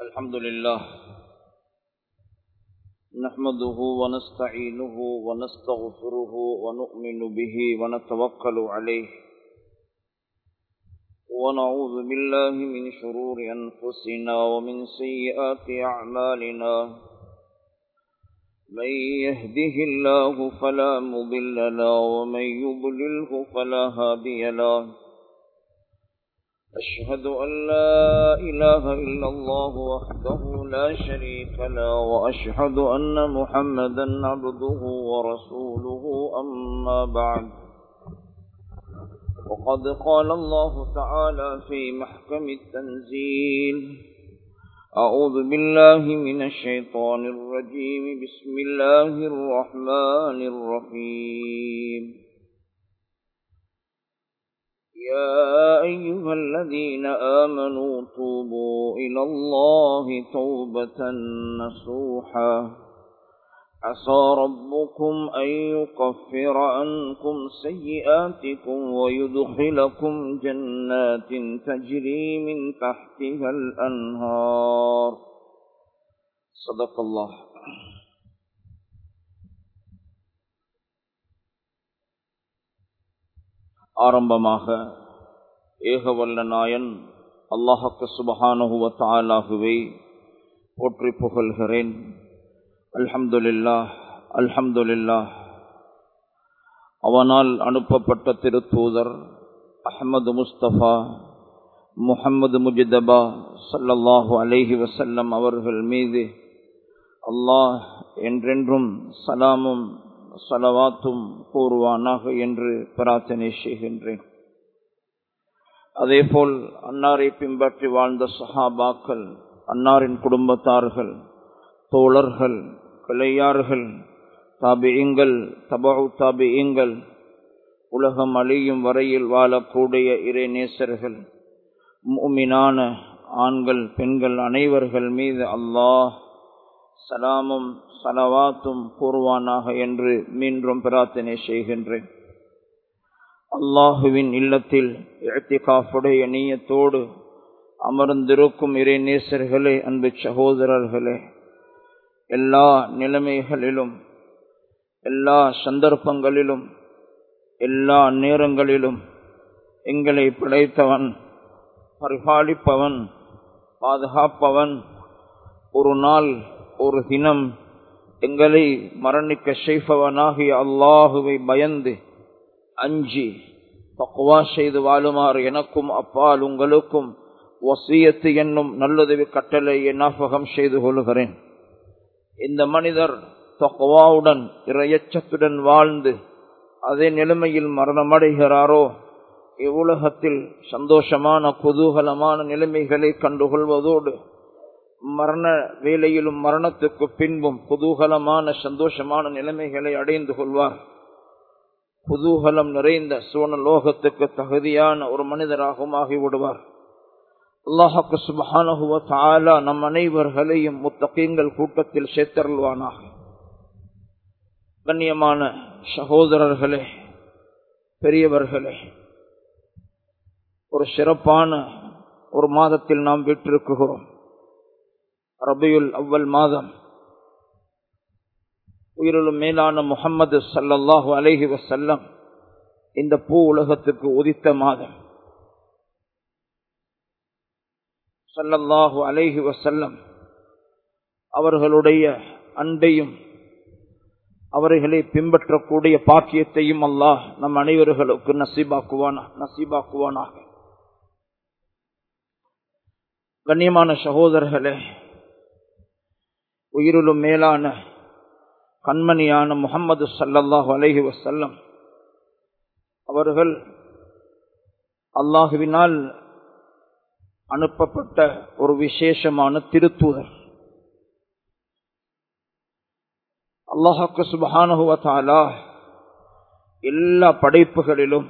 الحمد لله نحمده ونستعينه ونستغفره ونؤمن به ونتوكل عليه ونعوذ بالله من شرور أنفسنا ومن سيئات أعمالنا من يهده الله فلا مضل له ومن يضلله فلا هادي له أشهد أن لا إله إلا الله وحده لا شريك له وأشهد أن محمدا عبده ورسوله أما بعد وقد قال الله تعالى في محكم التنزيل أعوذ بالله من الشيطان الرجيم بسم الله الرحمن الرحيم يا أيها الذين آمنوا توبوا إلى الله توبة نصوحا عسى ربكم أن يكفر عنكم سيئاتكم ويدخلكم جنات تجري من تحتها الأنهار صدق الله ஆரம்பமாக ஏகவல்ல நாயன் அல்லாஹக்கு சுபஹானுவ தாலாகுவை போற்றி புகழ்கிறேன் அல்ஹம்துலில்லா அல்ஹம்துலில்லா அவனால் அனுப்பப்பட்ட திருத்தூதர் அஹமது முஸ்தபா முஹம்மது முஜிதபா சல்லல்லாஹு அலைஹி வசல்லம் அவர்கள் மீது அல்லாஹ் என்றென்றும் சலாமும் சலவாத்தும் கூறுவானாக என்று பிரார்த்தனை செய்கின்றேன் அதேபோல் அன்னாரை பின்பற்றி வாழ்ந்த சஹாபாக்கள் அன்னாரின் குடும்பத்தார்கள் தோழர்கள் கிளையார்கள் தாபியங்கள் தபு தாபியங்கள் உலகம் அழியும் வரையில் வாழக்கூடிய இறைநேசர்கள் மூமினான ஆண்கள் பெண்கள் அனைவர்கள் மீது அல்லாஹ் சலாமும் சலவாத்தும் கூறுவானாக என்று மீண்டும் பிரார்த்தனை செய்கின்றேன் அல்லாஹுவின் இல்லத்தில் எழுத்திகாஃபுடைய நீயத்தோடு அமர்ந்திருக்கும் இறைநேசர்களே அன்பு சகோதரர்களே எல்லா நிலைமைகளிலும் எல்லா சந்தர்ப்பங்களிலும் எல்லா நேரங்களிலும் எங்களை படைத்தவன் பரிபாலிப்பவன் பாதுகாப்பவன் ஒரு நாள் ஒரு தினம் எங்களை மரணிக்க செய்பவனாகிய அல்லாஹுவை பயந்து அஞ்சி பக்குவா செய்து வாழுமாறு எனக்கும் அப்பால் உங்களுக்கும் வசியத்து என்னும் நல்லுதவி கட்டளையை ஞாபகம் செய்து கொள்கிறேன் இந்த மனிதர் தக்குவாவுடன் இரையச்சத்துடன் வாழ்ந்து அதே நிலைமையில் மரணமடைகிறாரோ இவ்வுலகத்தில் சந்தோஷமான குதூகலமான நிலைமைகளை கண்டுகொள்வதோடு மரண வேலையிலும் மரணத்துக்கு பின்பும் குதூகலமான சந்தோஷமான நிலைமைகளை அடைந்து கொள்வார் குதூகலம் நிறைந்த சுவனலோகத்துக்கு தகுதியான ஒரு மனிதராகவும் ஆகிவிடுவார் அல்லாஹாக்கு சுபஹானுவ தாலா நம் அனைவர்களையும் முத்தகீங்கள் கூட்டத்தில் சேர்த்தருள்வானாக கண்ணியமான சகோதரர்களே பெரியவர்களே ஒரு சிறப்பான ஒரு மாதத்தில் நாம் விட்டிருக்கிறோம் ரபியுல் அவ்வல் மாதம் உயிரிலும் மேலான முகம்மது சல்லல்லாஹு அலஹி வசல்லம் இந்த பூ உலகத்துக்கு உதித்த மாதம் சல்லல்லாஹு அலைஹி வசல்லம் அவர்களுடைய அன்பையும் அவர்களை பின்பற்றக்கூடிய பாக்கியத்தையும் அல்லாஹ் நம் அனைவர்களுக்கு நசீபாக்குவானா நசீபாக்குவானாக கண்ணியமான சகோதரர்களே உயிரிலும் மேலான கண்மணியான முகம்மது சல்லல்லாஹு அலஹி வசல்லம் அவர்கள் அல்லாஹுவினால் அனுப்பப்பட்ட ஒரு விசேஷமான திருத்தூதர் அல்லாஹாக்கு சுபஹானுவத்தாலா எல்லா படைப்புகளிலும்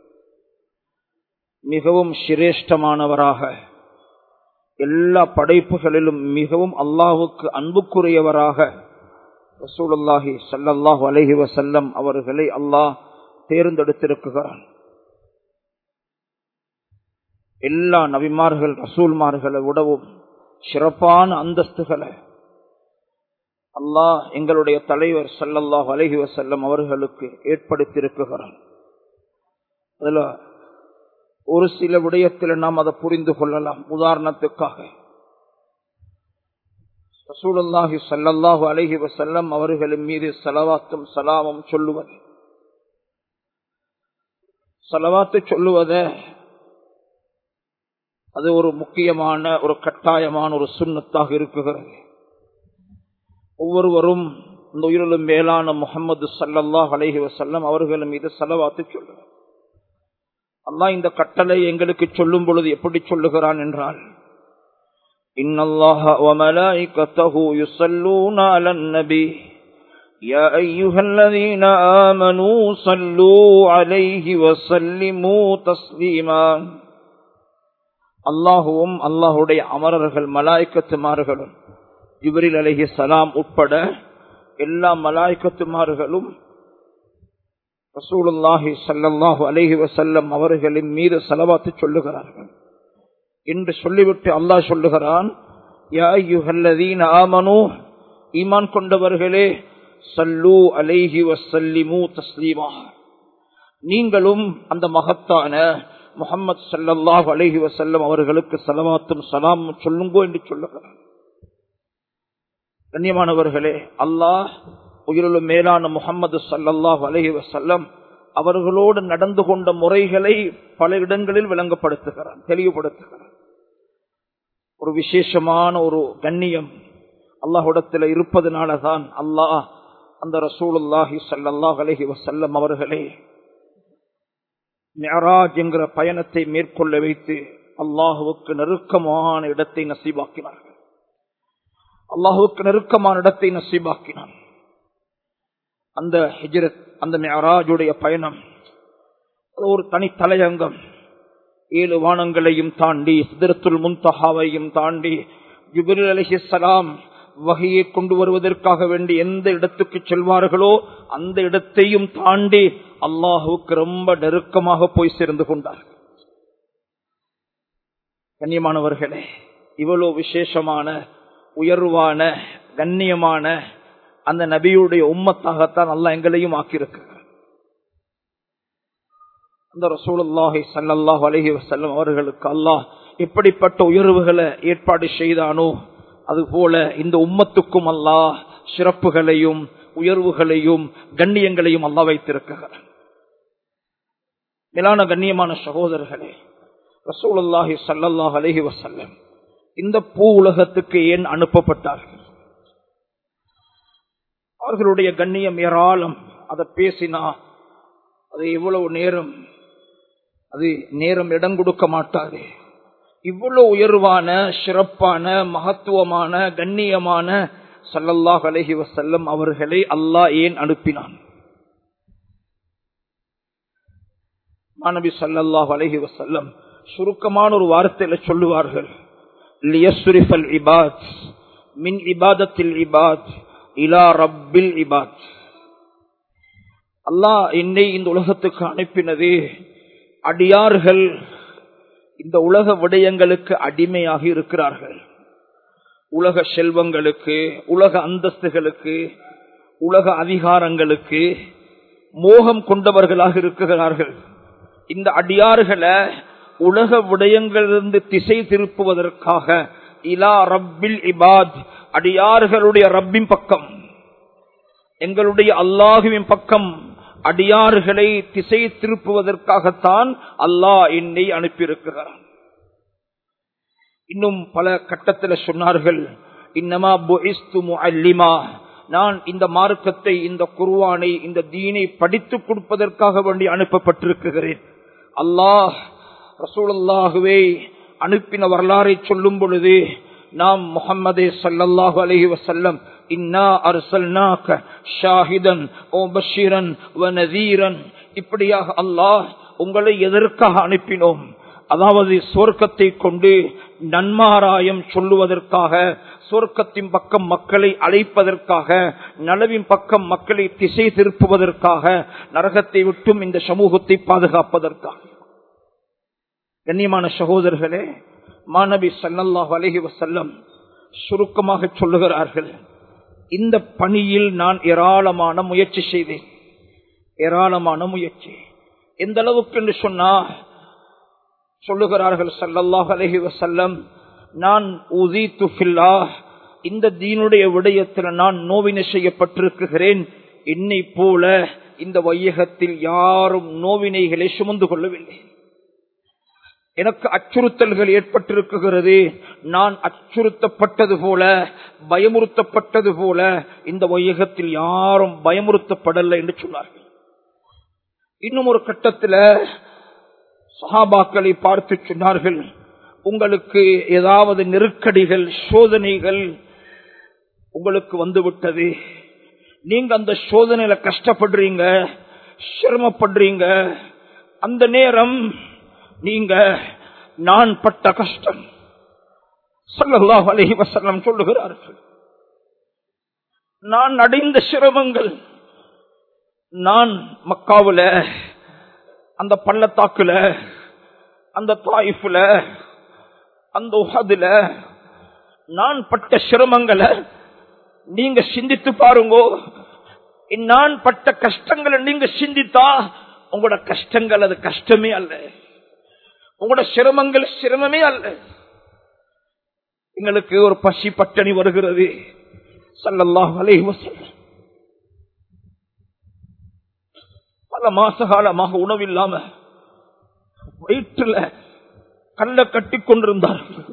மிகவும் சிரேஷ்டமானவராக எல்லா படைப்புகளிலும் மிகவும் அல்லாஹுக்கு அன்புக்குரியவராக ரசூலுல்லாஹி சல்லல்லாஹு அலஹி வசல்லம் அவர்களை அல்லாஹ் தேர்ந்தெடுத்திருக்கிறான் எல்லா நபிமார்கள் ரசூல்மார்களை விடவும் சிறப்பான அந்தஸ்துகளை அல்லாஹ் எங்களுடைய தலைவர் சல்லல்லாஹ் அலஹி வசல்லம் அவர்களுக்கு ஏற்படுத்தியிருக்கிறார் அதுல ஒரு சில விடயத்தில் நாம் அதை புரிந்து கொள்ளலாம் உதாரணத்துக்காக ரசூலுல்லாஹி சல்லல்லாஹு அலஹி வசல்லம் அவர்களின் மீது சலவாத்தும் சலாமும் சொல்லுவது சலவாத்து சொல்லுவத அது ஒரு முக்கியமான ஒரு கட்டாயமான ஒரு சுண்ணத்தாக இருக்குகிறது ஒவ்வொருவரும் இந்த உயிரிலும் மேலான முகமது சல்லல்லாஹ் அலஹி வசல்லம் அவர்கள் மீது செலவாத்து சொல்லுவார் அல்லா இந்த கட்டளை எங்களுக்கு சொல்லும் பொழுது எப்படி சொல்லுகிறான் என்றால் إن الله وملائكته يصلون على النبي يا أيها الذين آمنوا صلوا عليه وسلموا تسليما அல்லாஹுவும் அல்லாஹுடைய அமரர்கள் மலாய்க்கத்துமார்களும் ஜிபரில் அலஹி சலாம் உட்பட எல்லா மலாய்க்கத்துமார்களும் ரசூலுல்லாஹி சல்லாஹூ அலஹி வசல்லம் அவர்களின் மீது செலவாத்து சொல்லுகிறார்கள் என்று சொல்லிவிட்டு அல்லாஹ் சொல்லுகிறான் ஆமனு ஈமான் கொண்டவர்களே சல்லு அலைஹி வசல்லிமு தஸ்லீமா நீங்களும் அந்த மகத்தான முகமது சல்லாஹ் அலஹி வசல்லம் அவர்களுக்கு செலவாத்தும் சலாமும் சொல்லுங்கோ என்று சொல்லுகிறான் கண்ணியமானவர்களே அல்லாஹ் உயிரிலும் மேலான முகமது சல்லல்லாஹ் அலஹி வசல்லம் அவர்களோடு நடந்து கொண்ட முறைகளை பல இடங்களில் விளங்கப்படுத்துகிறான் தெளிவுபடுத்துகிறான் ஒரு விசேஷமான ஒரு கண்ணியம் அல்லாஹுடத்தில் இருப்பதனாலதான் அல்லாஹ் அந்த ரசூலுல்லாஹி சல்லாஹ் அலஹி வசல்லம் அவர்களே மெராஜ் என்கிற பயணத்தை மேற்கொள்ள வைத்து அல்லாஹுவுக்கு நெருக்கமான இடத்தை நசீபாக்கினார்கள் அல்லாஹுவுக்கு நெருக்கமான இடத்தை நசீபாக்கினான் அந்த ஹிஜரத் அந்த மெராஜுடைய பயணம் ஒரு தனி தலையங்கம் ஏழு வானங்களையும் தாண்டி சிதறத்துல் முன்தஹாவையும் தாண்டி ஜுபில் அலிஹிசலாம் வகையை கொண்டு வருவதற்காக வேண்டி எந்த இடத்துக்கு செல்வார்களோ அந்த இடத்தையும் தாண்டி அல்லாஹுக்கு ரொம்ப நெருக்கமாக போய் சேர்ந்து கொண்டார் கண்ணியமானவர்களே இவ்வளவு விசேஷமான உயர்வான கண்ணியமான அந்த நபியுடைய உம்மத்தாகத்தான் அல்லா எங்களையும் ஆக்கியிருக்கிறார் அந்த ரசூலுல்லாஹி சல்லாஹ் அலஹி வசல்லம் அவர்களுக்கு அல்லாஹ் எப்படிப்பட்ட உயர்வுகளை ஏற்பாடு செய்தானோ அதுபோல இந்த உம்மத்துக்கும் அல்லாஹ் சிறப்புகளையும் உயர்வுகளையும் கண்ணியங்களையும் அல்லா வைத்திருக்கிறார் மேலான கண்ணியமான சகோதரர்களே ரசூலுல்லாஹி சல்லாஹ் அலஹி வசல்லம் இந்த பூ உலகத்துக்கு ஏன் அனுப்பப்பட்டார்கள் அவர்களுடைய கண்ணியம் ஏராளம் அதை பேசினா அது எவ்வளவு நேரம் அது நேரம் இடம் கொடுக்க மாட்டாது இவ்வளவு உயர்வான சிறப்பான மகத்துவமான கண்ணியமான சல்லல்லாஹ் அலஹி வசல்லம் அவர்களை அல்லாஹ் ஏன் அனுப்பினான் மாணவி சல்லல்லாஹ் அலஹி வசல்லம் சுருக்கமான ஒரு வார்த்தையில சொல்லுவார்கள் லியஸ்ரிஃபல் இபாத் மின் இபாதத்தில் இபாத் இலா ரப்பில் இபாத் அல்லாஹ் என்னை இந்த உலகத்துக்கு அனுப்பினது அடியார்கள் இந்த உலக விடயங்களுக்கு அடிமையாக இருக்கிறார்கள் உலக செல்வங்களுக்கு உலக அந்தஸ்துகளுக்கு உலக அதிகாரங்களுக்கு மோகம் கொண்டவர்களாக இருக்கிறார்கள் இந்த அடியார்களை உலக விடயங்களிலிருந்து திசை திருப்புவதற்காக இலா ரப்பில் இபாத் அடியார்களுடைய ரப்பின் பக்கம் எங்களுடைய அல்லாஹுவின் பக்கம் அடியார்களை திசை திருப்புவதற்காகத்தான் அல்லாஹ் என்னை அனுப்பியிருக்கிறார் இன்னும் பல கட்டத்தில் சொன்னார்கள் இன்னமா அல்லிமா நான் இந்த மார்க்கத்தை இந்த குருவானை இந்த தீனை படித்து கொடுப்பதற்காக வேண்டி அனுப்பப்பட்டிருக்கிறேன் அல்லாஹ் ரசூலல்லாகவே அனுப்பின வரலாறை சொல்லும் பொழுது நாம் முகம்மதே சல்லல்லாஹு அலஹி வசல்லம் இன்னா அர்சல்னாக ஷாஹிதன் ஓ பஷீரன் வனதீரன் இப்படியாக அல்லாஹ் உங்களை எதற்காக அனுப்பினோம் அதாவது சொர்க்கத்தை கொண்டு நன்மாராயம் சொல்லுவதற்காக சொர்க்கத்தின் பக்கம் மக்களை அழைப்பதற்காக நலவின் பக்கம் மக்களை திசை திருப்புவதற்காக நரகத்தை விட்டும் இந்த சமூகத்தை பாதுகாப்பதற்காக கண்ணியமான சகோதரர்களே மாணவி சல்லல்லாஹு அலஹி வசல்லம் சுருக்கமாக சொல்லுகிறார்கள் இந்த பணியில் நான் ஏராளமான முயற்சி செய்தேன் ஏராளமான முயற்சி எந்த அளவுக்கு என்று சொன்னா சொல்லுகிறார்கள் சல்லல்லாஹ் அலஹி வசல்லம் நான் உதி துஃபில்லா இந்த தீனுடைய விடயத்தில் நான் நோவினை செய்யப்பட்டிருக்கிறேன் என்னை போல இந்த வையகத்தில் யாரும் நோவினைகளை சுமந்து கொள்ளவில்லை எனக்கு அச்சுறுத்தல்கள் ஏற்பட்டிருக்கிறது நான் அச்சுறுத்தப்பட்டது போல பயமுறுத்தப்பட்டது போல இந்த வையகத்தில் யாரும் பயமுறுத்தப்படலை என்று சொன்னார்கள் இன்னும் ஒரு கட்டத்தில் சஹாபாக்களை பார்த்து சொன்னார்கள் உங்களுக்கு ஏதாவது நெருக்கடிகள் சோதனைகள் உங்களுக்கு வந்துவிட்டது நீங்க அந்த சோதனையில கஷ்டப்படுறீங்க சிரமப்படுறீங்க அந்த நேரம் நீங்க நான் பட்ட கஷ்டம் சொல்லல்லாஹ் அலஹி வசல்லம் சொல்லுகிறார்கள் நான் அடைந்த சிரமங்கள் நான் மக்காவுல அந்த பள்ளத்தாக்குல அந்த தாயிஃபுல அந்த உஹதுல நான் பட்ட சிரமங்களை நீங்க சிந்தித்து பாருங்கோ நான் பட்ட கஷ்டங்களை நீங்க சிந்தித்தா உங்களோட கஷ்டங்கள் அது கஷ்டமே அல்ல உங்களோட சிரமங்கள் சிரமமே அல்ல எங்களுக்கு ஒரு பசி பட்டணி வருகிறது சல்லல்லாஹ் அலைஹி வஸல்லம் பல மாச காலமாக உணவில்லாம வயிற்றுல கல்ல கட்டி கொண்டிருந்தார்கள்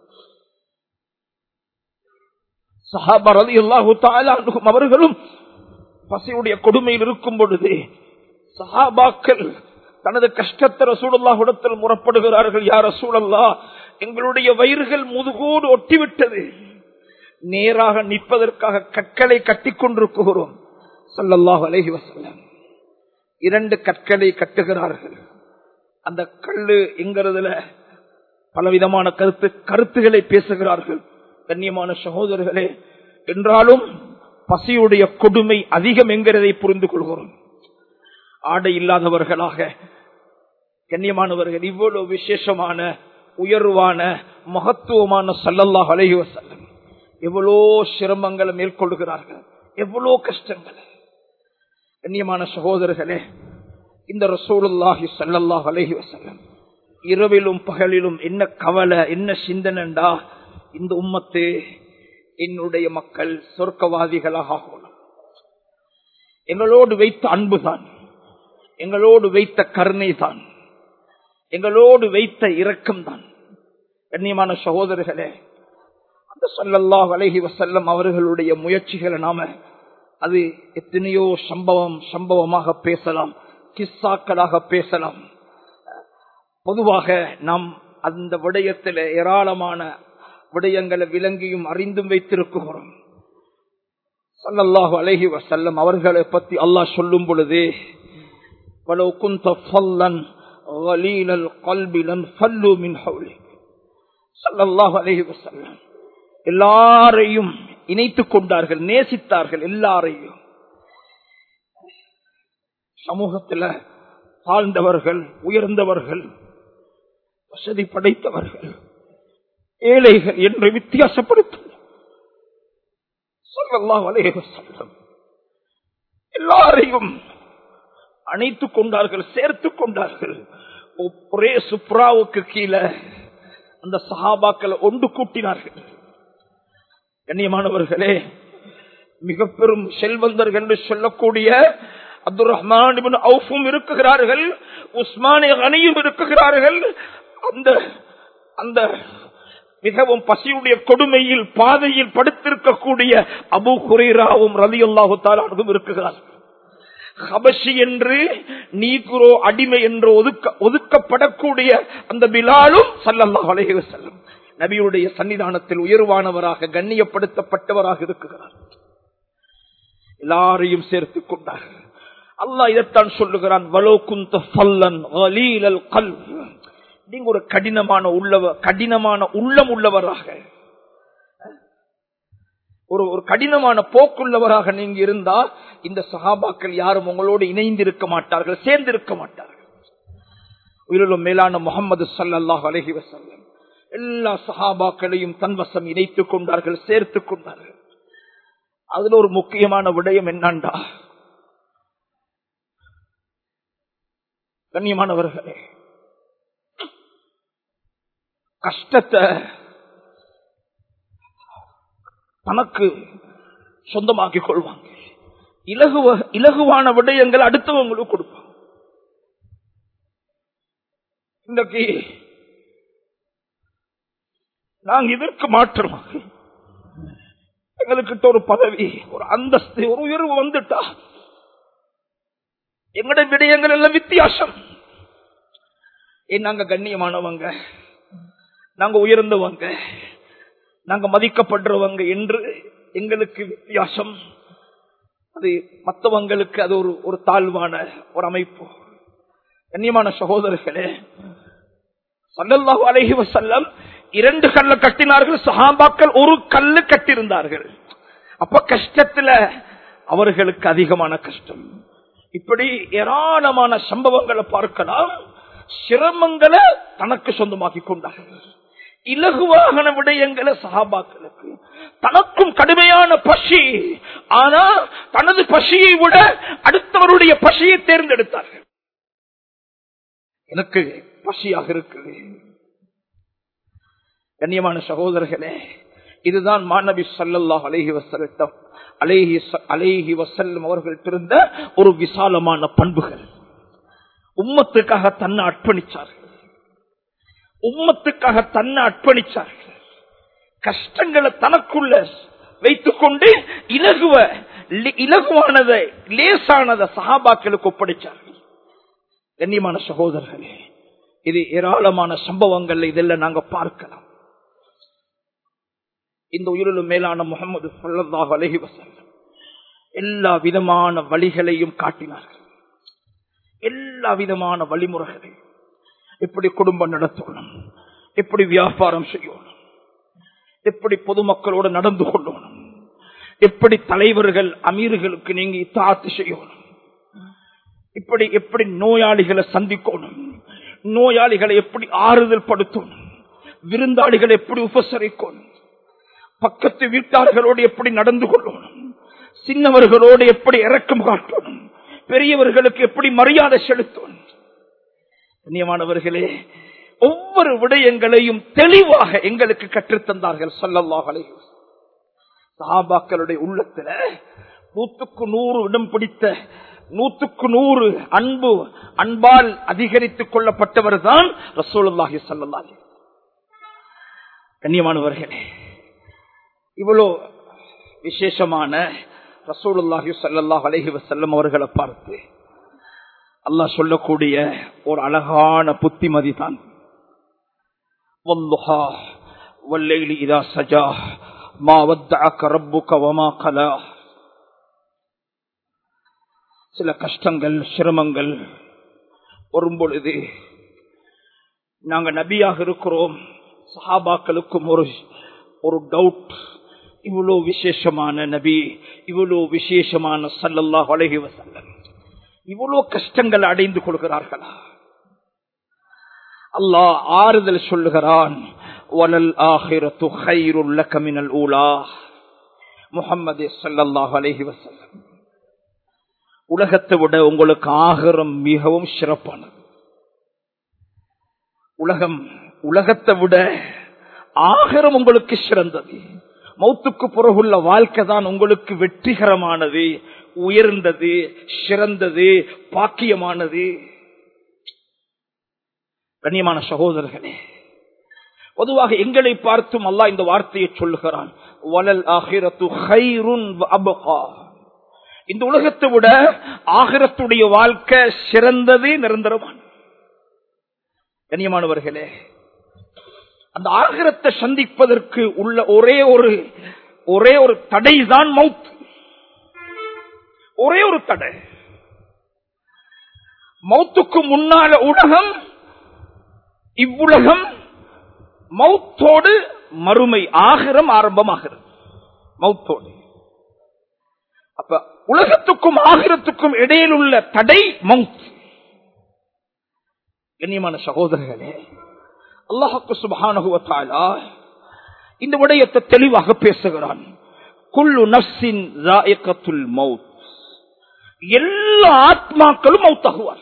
சஹாபர் அலி அல்லாஹு அவர்களும் பசியுடைய கொடுமையில் இருக்கும் பொழுது சஹாபாக்கள் தனது கஷ்டத்தை ரசூலுல்லாஹுடத்தில் முறப்படுகிறார்கள் யார் ரசூலல்லா எங்களுடைய வயிறுகள் முதுகோடு ஒட்டிவிட்டது நேராக நிற்பதற்காக கற்களை கட்டிக் கொண்டிருக்கிறோம் சல்லல்லாஹு அலைஹி வஸல்லம் இரண்டு கற்களை கட்டுகிறார்கள் அந்த கல்லு என்கிறதுல பலவிதமான கருத்து கருத்துக்களை பேசுகிறார்கள் கண்ணியமான சகோதரர்களே என்றாலும் பசியுடைய கொடுமை அதிகம் என்கிறதை புரிந்து கொள்கிறோம் ஆடை இல்லாதவர்களாக கண்ணியமானவர்கள் இவ்வளவு விசேஷமான உயர்வான மகத்துவமான சல்லல்லாஹ் அலைஹி வஸல்லம் எவ்வளோ சிரமங்களை மேற்கொள்கிறார்கள் எவ்வளோ கஷ்டங்கள் கண்ணியமான சகோதரர்களே இந்த ரசூலுல்லாஹி சல்லல்லாஹ் அலைஹி வஸல்லம் இரவிலும் பகலிலும் என்ன கவலை என்ன சிந்தனண்டா இந்த உம்மத்து என்னுடைய மக்கள் சொர்க்கவாதிகளாக ஆகணும் எங்களோடு வைத்த அன்புதான் எங்களோடு வைத்த கருணை தான் எங்களோடு வைத்த இரக்கம் தான் கண்ணியமான சகோதரர்களே அந்த சொல்லல்லாஹ் அலஹி வசல்லம் அவர்களுடைய முயற்சிகளை நாம அது எத்தனையோ சம்பவம் சம்பவமாக பேசலாம் கிஸ்ஸாக்களாக பேசலாம் பொதுவாக நாம் அந்த விடயத்தில் ஏராளமான விடயங்களை விளங்கியும் அறிந்தும் வைத்திருக்கிறோம் சல்லல்லாஹு அலஹி வசல்லம் அவர்களை பத்தி அல்லாஹ் சொல்லும் பொழுது ولو كنت فظا غليل القلب لانفلوا من حولك صلى الله عليه وسلم எல்லாரையும் இணைத்துக் கொண்டார்கள் நேசித்தார்கள் எல்லாரையும் சமூகத்தில் தாழ்ந்தவர்கள் உயர்ந்தவர்கள் வசதி படைத்தவர்கள் ஏழைகள் என்று வித்தியாசப்படுத்த சொல்லலாம் செல்லம் எல்லாரையும் அணைத்துக் கொண்டார்கள் சேர்த்துக் கொண்டார்கள் ஒரே சுப்ராவுக்கு கீழே அந்த சஹாபாக்களை ஒன்று கூட்டினார்கள் கண்ணியமானவர்களே மிக பெரும் செல்வந்தர்கள் என்று சொல்லக்கூடிய அப்துல் ரஹ்மான் அவுஃபும் இருக்குகிறார்கள் உஸ்மானே அணியும் இருக்குகிறார்கள் அந்த அந்த மிகவும் பசியுடைய கொடுமையில் பாதையில் படுத்திருக்கக்கூடிய அபு குரேராவும் ரவி அல்லாஹு தாலும் இருக்குகிறார்கள் ஹபஷி என்று நீக்குரோ அடிமை என்று ஒதுக்க ஒதுக்கப்படக்கூடிய அந்த பிலாலும் சல்லல்லாஹ் அலைஹி செல்லும் நபியுடைய சன்னிதானத்தில் உயர்வானவராக கண்ணியப்படுத்தப்பட்டவராக இருக்கிறார் எல்லாரையும் சேர்த்துக் கொண்டார்கள் அல்லாஹ் இதைத்தான் சொல்லுகிறான் நீங்க ஒரு கடினமான உள்ளவர் கடினமான உள்ளம் உள்ளவராக ஒரு ஒரு கடினமான போக்குள்ளவராக நீங்க இருந்தா இந்த சகாபாக்கள் யாரும் உங்களோடு இணைந்திருக்க மாட்டார்கள் சேர்ந்திருக்க மாட்டார்கள் உயிரிலும் மேலான முகமது சல்லாஹ் அலஹி வசல்லம் எல்லா சஹாபாக்களையும் தன்வசம் இணைத்துக் கொண்டார்கள் சேர்த்துக் கொண்டார்கள் அதுல ஒரு முக்கியமான விடயம் என்னண்டா கண்ணியமானவர்களே கஷ்டத்தை தனக்கு சொந்தமாக்கிக் கொள்வாங்க இலகுவ இலகுவான விடயங்கள் அடுத்தவங்களுக்கு கொடுப்பாங்க இன்றைக்கு நாங்க இதற்கு மாற்றமாக எங்களுக்கு ஒரு பதவி ஒரு அந்தஸ்து ஒரு உயர்வு வந்துட்டா எங்களுடைய விடயங்கள் எல்லாம் வித்தியாசம் ஏன் நாங்க கண்ணியமானவங்க நாங்க உயர்ந்தவங்க நாங்க மதிக்கப்படுறவங்க என்று எங்களுக்கு வித்தியாசம் அது மற்றவங்களுக்கு அது ஒரு ஒரு தாழ்வான ஒரு அமைப்பு கண்ணியமான சகோதரர்களே சல்லல்லாஹு அலைஹி வஸல்லம் இரண்டு கல்ல கட்டினார்கள் சஹாபாக்கள் ஒரு கல்லு கட்டியிருந்தார்கள் அப்ப கஷ்டத்துல அவர்களுக்கு அதிகமான கஷ்டம் இப்படி ஏராளமான சம்பவங்களை பார்க்கலாம் சிரமங்களை தனக்கு சொந்தமாக்கி கொண்டார்கள் இலகுவாகன விடயங்களை சகாபாக்களுக்கு தனக்கும் கடுமையான பசி ஆனா தனது பசியை விட அடுத்தவருடைய பசியை தேர்ந்தெடுத்தார்கள் எனக்கு பசியாக இருக்குது கண்ணியமான சகோதரர்களே இதுதான் மாணவி சல்லல்லாஹ் அலேஹி வசல்லம் அலேஹி அலேஹி வசல்லம் அவர்கள்ட்ட இருந்த ஒரு விசாலமான பண்புகள் உம்மத்துக்காக தன்னை அர்ப்பணிச்சார்கள் உம்மத்துக்காக தன்னை அர்ப்பணிச்சார்கள் கஷ்டங்களை தனக்குள்ள வைத்துக் கொண்டு இலகுவ இலகுவானதை லேசானதை சகாபாக்களுக்கு ஒப்படைச்சார்கள் கண்ணியமான சகோதரர்களே இது ஏராளமான சம்பவங்கள் இதெல்லாம் நாங்க பார்க்கலாம் இந்த உயிரிலும் மேலான முகமது சொல்லதாக அழகி வசல்லம் எல்லா விதமான வழிகளையும் காட்டினார்கள் எல்லா விதமான வழிமுறைகளையும் எப்படி குடும்பம் நடத்தணும் எப்படி வியாபாரம் செய்யணும் எப்படி பொதுமக்களோடு நடந்து கொள்ளணும் எப்படி தலைவர்கள் அமீர்களுக்கு நீங்க இத்தாத்து செய்யணும் இப்படி எப்படி நோயாளிகளை சந்திக்கணும் நோயாளிகளை எப்படி ஆறுதல் படுத்தணும் விருந்தாளிகளை எப்படி உபசரிக்கணும் பக்கத்து வீட்டார்களோடு எப்படி நடந்து கொள்ளணும் சின்னவர்களோடு எப்படி இறக்கம் காட்டணும் பெரியவர்களுக்கு எப்படி மரியாதை செலுத்தணும் கண்ணியமானவர்களே ஒவ்வொரு விடயங்களையும் தெளிவாக எங்களுக்கு கற்றுத்தந்தார்கள் சொல்லல்லாஹலை சாபாக்களுடைய உள்ளத்துல நூத்துக்கு நூறு இடம் பிடித்த நூத்துக்கு நூறு அன்பு அன்பால் அதிகரித்துக் கொள்ளப்பட்டவர் தான் ரசூலுல்லாஹி சல்லாஹி கண்ணியமானவர்களே இவ்வளோ விசேஷமான ரசூலுல்லாஹி சல்லாஹ் அலஹி வசல்லம் அவர்களை பார்த்து அல்லாஹ் சொல்லக்கூடிய ஒரு அழகான புத்திமதி தான் இதா சஜா மா வத்தஅக ரப்புக வமா கலா சில கஷ்டங்கள் சிரமங்கள் வரும்பொழுது நாங்க நபியாக இருக்கிறோம் சஹாபாக்களுக்கும் ஒரு ஒரு டவுட் இவ்வளோ விசேஷமான நபி இவ்வளோ விசேஷமான சல்லல்லா அழகி வசல்லம் இவ்வளோ கஷ்டங்கள் அடைந்து கொள்கிறார்களா அல்லாஹ் ஆறுதல் சொல்லுகிறான் வலல் ஆஹிரத்து ஹைருல்ல கமினல் ஊலா முகம்மது சல்லல்லாஹ் அலஹி வசல்லம் உலகத்தை விட உங்களுக்கு ஆகரம் மிகவும் சிறப்பானது உலகம் உலகத்தை விட ஆகரம் உங்களுக்கு சிறந்தது மௌத்துக்கு பிறகுள்ள வாழ்க்கை தான் உங்களுக்கு வெற்றிகரமானது உயர்ந்தது சிறந்தது பாக்கியமானது கண்ணியமான சகோதரர்களே பொதுவாக எங்களை பார்த்தும் அல்லா இந்த வார்த்தையை சொல்லுகிறான் வலல் ஆகிரத்து ஹைருன் அபகா இந்த உலகத்தை விட ஆகிரத்துடைய வாழ்க்கை சிறந்தது நிரந்தரமான கண்ணியமானவர்களே அந்த ஆகிரத்தை சந்திப்பதற்கு உள்ள ஒரே ஒரு ஒரே ஒரு தடை தான் மவுத் ஒரே ஒரு தடை மௌத்துக்கு முன்னால உலகம் இவ்வுலகம் மௌத்தோடு மறுமை ஆகிரம் ஆரம்பமாகிறது மௌத்தோடு அப்ப உலகத்துக்கும் ஆகிரத்துக்கும் இடையில் உள்ள தடை மவுத் கண்ணியமான சகோதரர்களே அல்லாஹுக்கு சுபஹானுவத்தாலா இந்த விடயத்தை தெளிவாக பேசுகிறான் குல்லு நப்சின் மவுத் எல்லா ஆத்மாக்களும் மௌத்தாகுவார்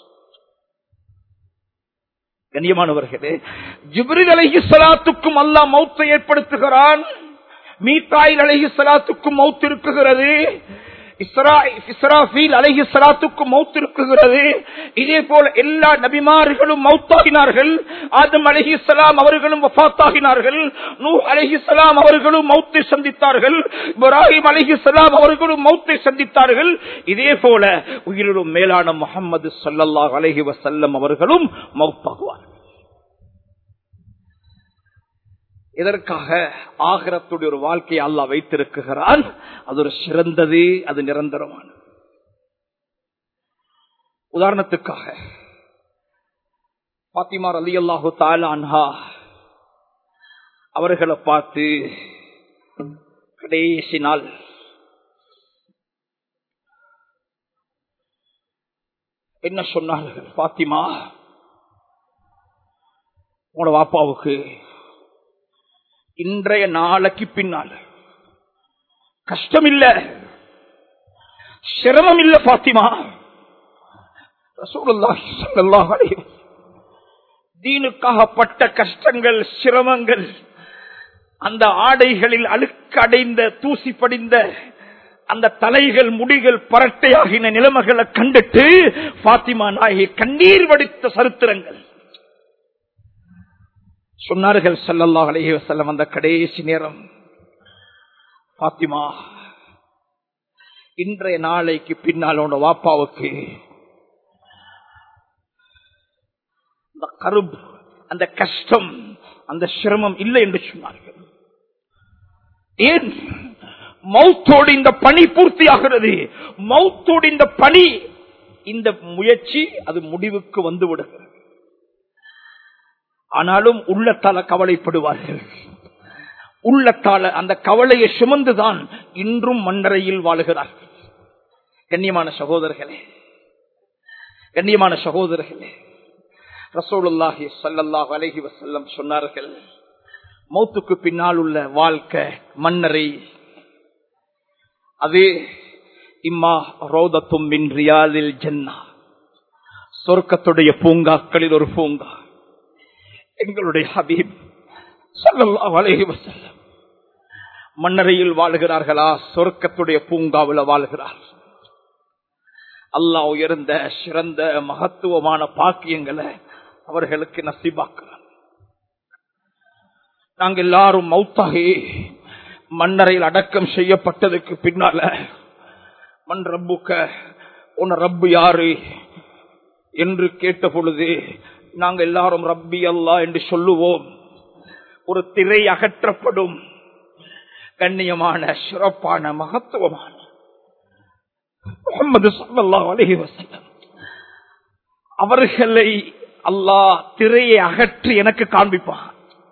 கண்ணியமானவர்களே ஜிப்ரில் அலஹி சலாத்துக்கும் அல்லா மௌத்தை ஏற்படுத்துகிறான் மீத்தாயில் அலஹி சலாத்துக்கும் மௌத் இருக்குகிறது இஸ்ராஃபீல் அலஹி சலாத்துக்கும் மௌத் இருக்குகிறது இதே போல எல்லா நபிமார்களும் மௌத்தாகினார்கள் ஆதம் அலஹி சலாம் அவர்களும் வஃத்தாகினார்கள் நூ அலஹி சலாம் அவர்களும் மௌத்தை சந்தித்தார்கள் இப்ராஹிம் அலஹி சலாம் அவர்களும் மௌத்தை சந்தித்தார்கள் இதே போல உயிரிலும் மேலான முகமது சல்லாஹ் அலஹி வசல்லம் அவர்களும் மௌத்தாகுவார்கள் இதற்காக ஆகரத்துடைய ஒரு வாழ்க்கையை அல்லா வைத்திருக்கிறான் அது ஒரு சிறந்தது அது நிரந்தரமானது உதாரணத்துக்காக பாத்திமார் அலி அல்லாஹு தாலான்ஹா அவர்களை பார்த்து கடைசி நாள் என்ன சொன்னார்கள் பாத்திமா உங்களோட வாப்பாவுக்கு இன்றைய நாளைக்கு பின்னால் கஷ்டம் இல்ல சிரமம் இல்ல பாத்திமா தீனுக்காகப்பட்ட கஷ்டங்கள் சிரமங்கள் அந்த ஆடைகளில் அழுக்கடைந்த தூசி படிந்த அந்த தலைகள் முடிகள் பரட்டையாகின நிலைமைகளை கண்டுட்டு பாத்திமா நாயகி கண்ணீர் வடித்த சரித்திரங்கள் சொன்னார்கள் சல்லல்லா அலைஹி வசல்லம் அந்த கடைசி நேரம் பாத்திமா இன்றைய நாளைக்கு பின்னால் உன வாப்பாவுக்கு அந்த கருப் அந்த கஷ்டம் அந்த சிரமம் இல்லை என்று சொன்னார்கள் ஏன் மௌத்தோடு இந்த பணி பூர்த்தியாகிறது மௌத்தோடு இந்த பணி இந்த முயற்சி அது முடிவுக்கு வந்து விடுகிறது ஆனாலும் உள்ளத்தால கவலைப்படுவார்கள் உள்ளத்தால அந்த கவலையை சுமந்துதான் இன்றும் மன்னரையில் வாழுகிறார்கள் கண்ணியமான சகோதரர்களே கண்ணியமான சகோதரர்களே ரசோலுல்லாஹி சல்லல்லாஹ் அலஹி வசல்லம் சொன்னார்கள் மௌத்துக்கு பின்னால் உள்ள வாழ்க்கை மன்னரை அது இம்மா ரோதத்தும் மின் ரியாதில் ஜன்னா சொர்க்கத்துடைய பூங்காக்களில் ஒரு பூங்கா எங்களுடைய ஹபீப் சல்லல்லாஹு அலைஹி வஸல்லம் மன்னரையில் வாழ்கிறார்களா சொர்க்கத்துடைய பூங்காவில் வாழ்கிறார் அல்லாஹ் உயர்ந்த சிறந்த மகத்துவமான பாக்கியங்களை அவர்களுக்கு நசிபாக்குறார் நாங்க எல்லாரும் மௌத்தாகி மன்னரையில் அடக்கம் செய்யப்பட்டதுக்கு பின்னால மண் ரப்புக்க உன் ரப்பு யாரு என்று கேட்ட பொழுது நாங்கள் எல்லாரும் ரப்பி அல்லா என்று சொல்லுவோம் ஒரு திரை அகற்றப்படும் கண்ணியமான சிறப்பான மகத்துவமான முகமது சல்லாஹ் அலஹி வசல்லம் அவர்களை அல்லாஹ் திரையை அகற்றி எனக்கு காண்பிப்பான்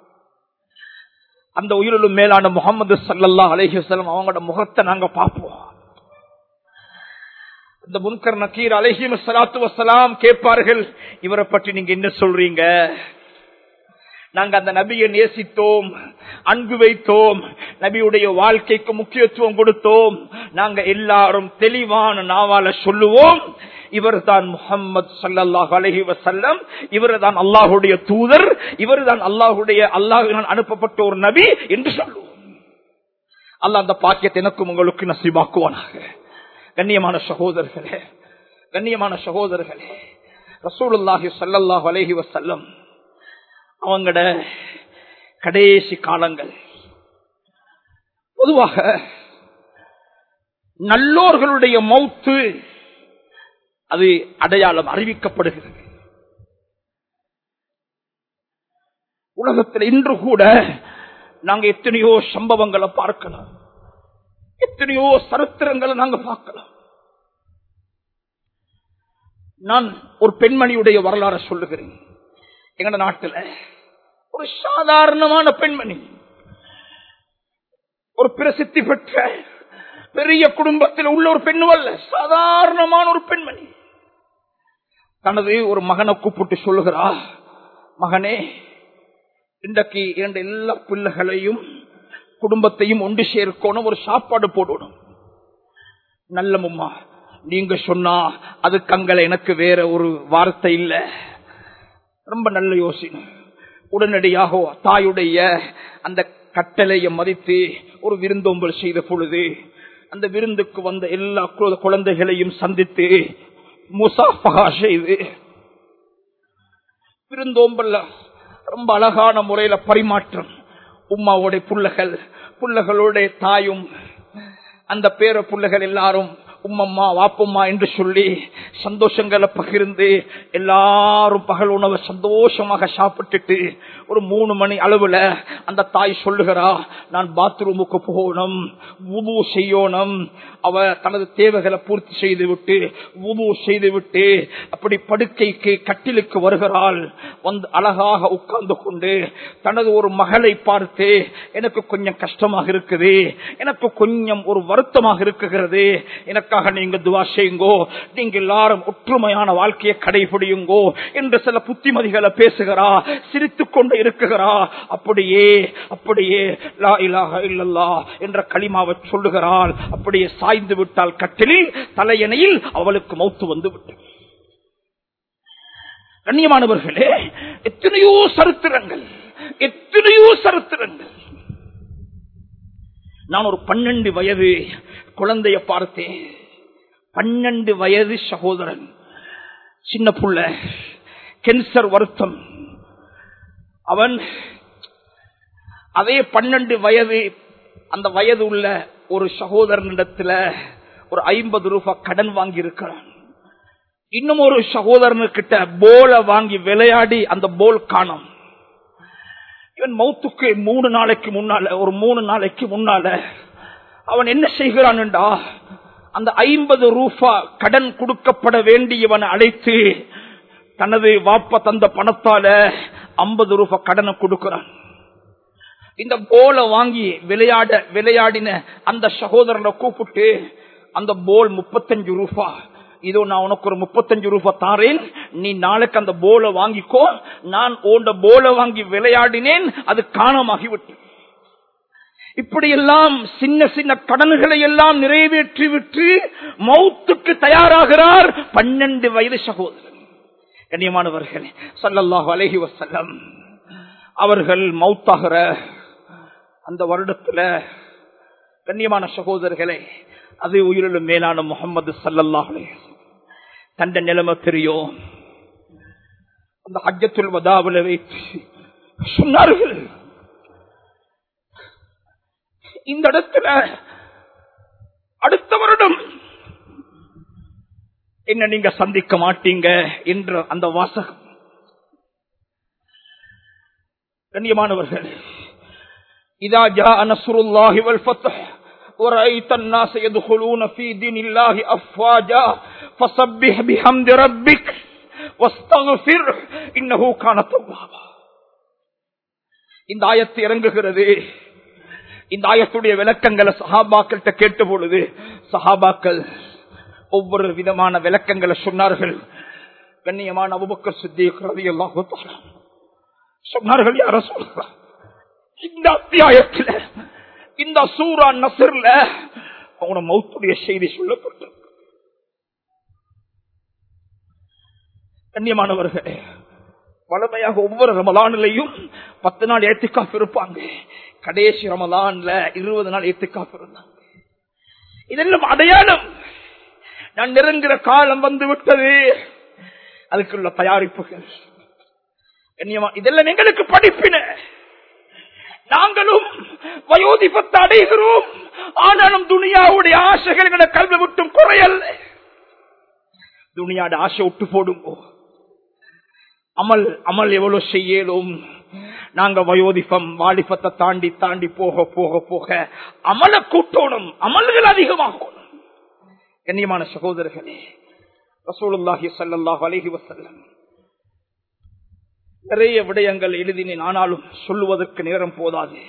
அந்த உயிரிலும் மேலான முகமது சல்லல்லா அலஹி வசல்லம் அவங்களோட முகத்தை நாங்க பார்ப்போம் இந்த முன்கர் நக்கீர் அலஹிம் சலாத்து வசலாம் கேட்பார்கள் இவரை பற்றி நீங்க என்ன சொல்றீங்க நாங்க அந்த நபியை நேசித்தோம் அன்பு வைத்தோம் நபியுடைய வாழ்க்கைக்கு முக்கியத்துவம் கொடுத்தோம் நாங்க எல்லாரும் தெளிவான நாவால சொல்லுவோம் இவர் தான் முகமது சல்லாஹ் அலஹி வசல்லம் இவர் தான் அல்லாஹுடைய தூதர் இவர் தான் அல்லாஹுடைய அல்லாஹ் அனுப்பப்பட்ட ஒரு நபி என்று சொல்லுவோம் அல்லாஹ் அந்த பாக்கியத்தை எனக்கும் உங்களுக்கு நசிபாக்குவானாக கண்ணியமான சகோதரர்களே கண்ணியமான சகோதரர்களே ரசூலுல்லாஹி சல்லல்லாஹு அலஹி வசல்லம் அவங்களோட கடைசி காலங்கள் பொதுவாக நல்லோர்களுடைய மௌத்து அது அடையாளம் அறிவிக்கப்படுகிறது உலகத்தில் இன்று கூட நாங்க எத்தனையோ சம்பவங்களை பார்க்கலாம் எத்தனையோ சரித்திரங்களை நாங்க பார்க்கலாம் நான் ஒரு பெண்மணியுடைய வரலாறு சொல்லுகிறேன் எங்கட நாட்டில் ஒரு சாதாரணமான பெண்மணி ஒரு பிரசித்தி பெற்ற பெரிய குடும்பத்தில் உள்ள ஒரு பெண்ணு அல்ல சாதாரணமான ஒரு பெண்மணி தனது ஒரு மகனை கூப்பிட்டு சொல்லுகிறா மகனே இன்றைக்கு இரண்டு எல்லா பிள்ளைகளையும் குடும்பத்தையும் ஒன்று சேர்க்கணும் ஒரு சாப்பாடு போடணும் நல்ல மும்மா நீங்க சொன்னா அது கங்கல எனக்கு வேற ஒரு வார்த்தை இல்ல ரொம்ப நல்ல யோசனை உடனடியாக தாயுடைய அந்த கட்டளையை மதித்து ஒரு விருந்தோம்பல் செய்த பொழுது அந்த விருந்துக்கு வந்த எல்லா கு- குழந்தைகளையும் சந்தித்து முசாஃபகா செய்து விருந்தோம்பல்ல ரொம்ப அழகான முறையில பரிமாற்றம் உம்மாவோட புள்ளகள் புள்ளகளோட தாயும் அந்த பேர புள்ளகள் எல்லாரும் உம்மம்மா வாப்பம்மா என்று சொல்லி சந்தோஷங்களை பகிர்ந்து எல்லாரும் பகல் உணவை சந்தோஷமாக சாப்பிட்டுட்டு ஒரு மூணு மணி அளவுல அந்த தாய் சொல்லுகிறா நான் பாத்ரூமுக்கு போகணும் உபு செய்யணும் அவ தனது தேவைகளை பூர்த்தி செய்து விட்டு உபு செய்து விட்டு அப்படி படுக்கைக்கு கட்டிலுக்கு வருகிறாள் வந்து அழகாக உட்கார்ந்து கொண்டு தனது ஒரு மகளை பார்த்து எனக்கு கொஞ்சம் கஷ்டமாக இருக்குது எனக்கு கொஞ்சம் ஒரு வருத்தமாக இருக்குகிறது எனக்காக நீங்க துவா செய்யுங்கோ நீங்க எல்லாரும் ஒற்றுமையான வாழ்க்கையை கடைபிடியுங்கோ என்று சில புத்திமதிகளை பேசுகிறா சிரித்துக் கொண்டு இருக்குகிறா அப்படியே அப்படியே லா இலாஹ இல்லல்லா என்ற களிமாவை சொல்லுகிறாள் அப்படியே சாய்ந்து விட்டால் கட்டிலில் தலையணையில் அவளுக்கு மௌத்து வந்து விட்டது கண்ணியமானவர்களே எத்தனையோ சரித்திரங்கள் எத்தனையோ சரித்திரங்கள் நான் ஒரு பன்னெண்டு வயது குழந்தைய பார்த்தேன் பன்னெண்டு வயது சகோதரன் சின்ன புள்ள கேன்சர் வருத்தம் அவன் அதே பன்னெண்டு வயது அந்த வயது உள்ள ஒரு சகோதரனிடத்துல ஒரு ஐம்பது ரூபாய் கடன் வாங்கி இருக்கிறான் இன்னும் ஒரு சகோதரனுக்கிட்ட போல வாங்கி விளையாடி அந்த போல் காணும் இவன் மௌத்துக்கு மூணு நாளைக்கு முன்னால ஒரு மூணு நாளைக்கு முன்னால அவன் என்ன செய்கிறான் என்றா அந்த ஐம்பது ரூபா கடன் கொடுக்கப்பட வேண்டியவன் அழைத்து தனது வாப்ப தந்த பணத்தால ஐம்பது ரூபாய் கடனை கொடுக்கிறான் இந்த போல வாங்கி விளையாட விளையாடின அந்த சகோதரனை கூப்பிட்டு அந்த போல் முப்பத்தஞ்சு ரூபா இதோ நான் உனக்கு ஒரு முப்பத்தஞ்சு ரூபாய் தாரேன் நீ நாளைக்கு அந்த போல வாங்கிக்கோ நான் ஓண்ட போல வாங்கி விளையாடினேன் அது காணமாகிவிட்டு இப்படியெல்லாம் சின்ன சின்ன கடன்களை எல்லாம் நிறைவேற்றி விட்டு மௌத்துக்கு தயாராகிறார் பன்னெண்டு வயது சகோதரன் கண்ணியமானவர்கள் சல்லல்லாஹு அலைஹி வஸல்லம் அவர்கள் மௌத்தாகிற அந்த வருடத்துல கண்ணியமான சகோதரர்களே அது உயிரிலும் மேலான முகமது சல்லல்லாஹு தந்த நிலைமை தெரியும் அந்த ஹஜ்ஜத்துல் வதாவில் வைத்து சொன்னார்கள் இந்த இடத்துல அடுத்த வருடம் என்ன நீங்க சந்திக்க மாட்டீங்க என்ற அந்த வாசகம் கண்ணியமானவர்கள் இதா ஜா நஸ்ருல்லாஹி வல் ஃபத்ஹ் ورأيت الناس يدخلون في دين الله أفواجا فسبح بحمد ربك واستغفر إنه كان توابا இந்த ஆயத்து இறங்குகிறது இந்த ஆயத்துடைய விளக்கங்களை சஹாபாக்கள்கிட்ட கேட்ட பொழுது சஹாபாக்கள் ஒவ்வொரு விதமான விளக்கங்களை சொன்னார்கள் கண்ணியமான அபுபக்கர் சித்திக் ரலியல்லாஹு தஆலா சொன்னார்கள் யார சொல்றார் இந்த அத்தியாயத்தில் இந்த சூரா நசர்ல அவன மௌத்துடைய செய்தி சொல்லப்பட்டது கண்ணியமானவர்களே வளமையாக ஒவ்வொரு ரமலானிலையும் பத்து நாள் ஏத்துக்காப்பு இருப்பாங்க கடைசி ரமலான்ல இருபது நாள் ஏத்துக்காப்பு இருந்தாங்க இதெல்லாம் அடையாளம் நான் நெருங்குற காலம் வந்து விட்டது அதுக்குள்ள தயாரிப்புகள் கண்ணியமா இதெல்லாம் எங்களுக்கு படிப்பின நாங்களும் வயோதிபத்தை அடைகிறோம் ஆனாலும் துனியாவுடைய ஆசைகள் எங்களை கல்வி விட்டும் குறையல்ல துனியாட ஆசை விட்டு போடுங்கோ அமல் அமல் எவ்வளவு செய்யலும் நாங்க வயோதிபம் வாலிபத்தை தாண்டி தாண்டி போக போக போக அமல கூட்டணும் அமல்கள் அதிகமாகணும் கண்ணியமான சகோதரர்களே ரசூலுல்லாஹி ஸல்லல்லாஹு அலைஹி வஸல்லம் நிறைய விடயங்கள் எழுதினேன் ஆனாலும் சொல்லுவதற்கு நேரம் போதாது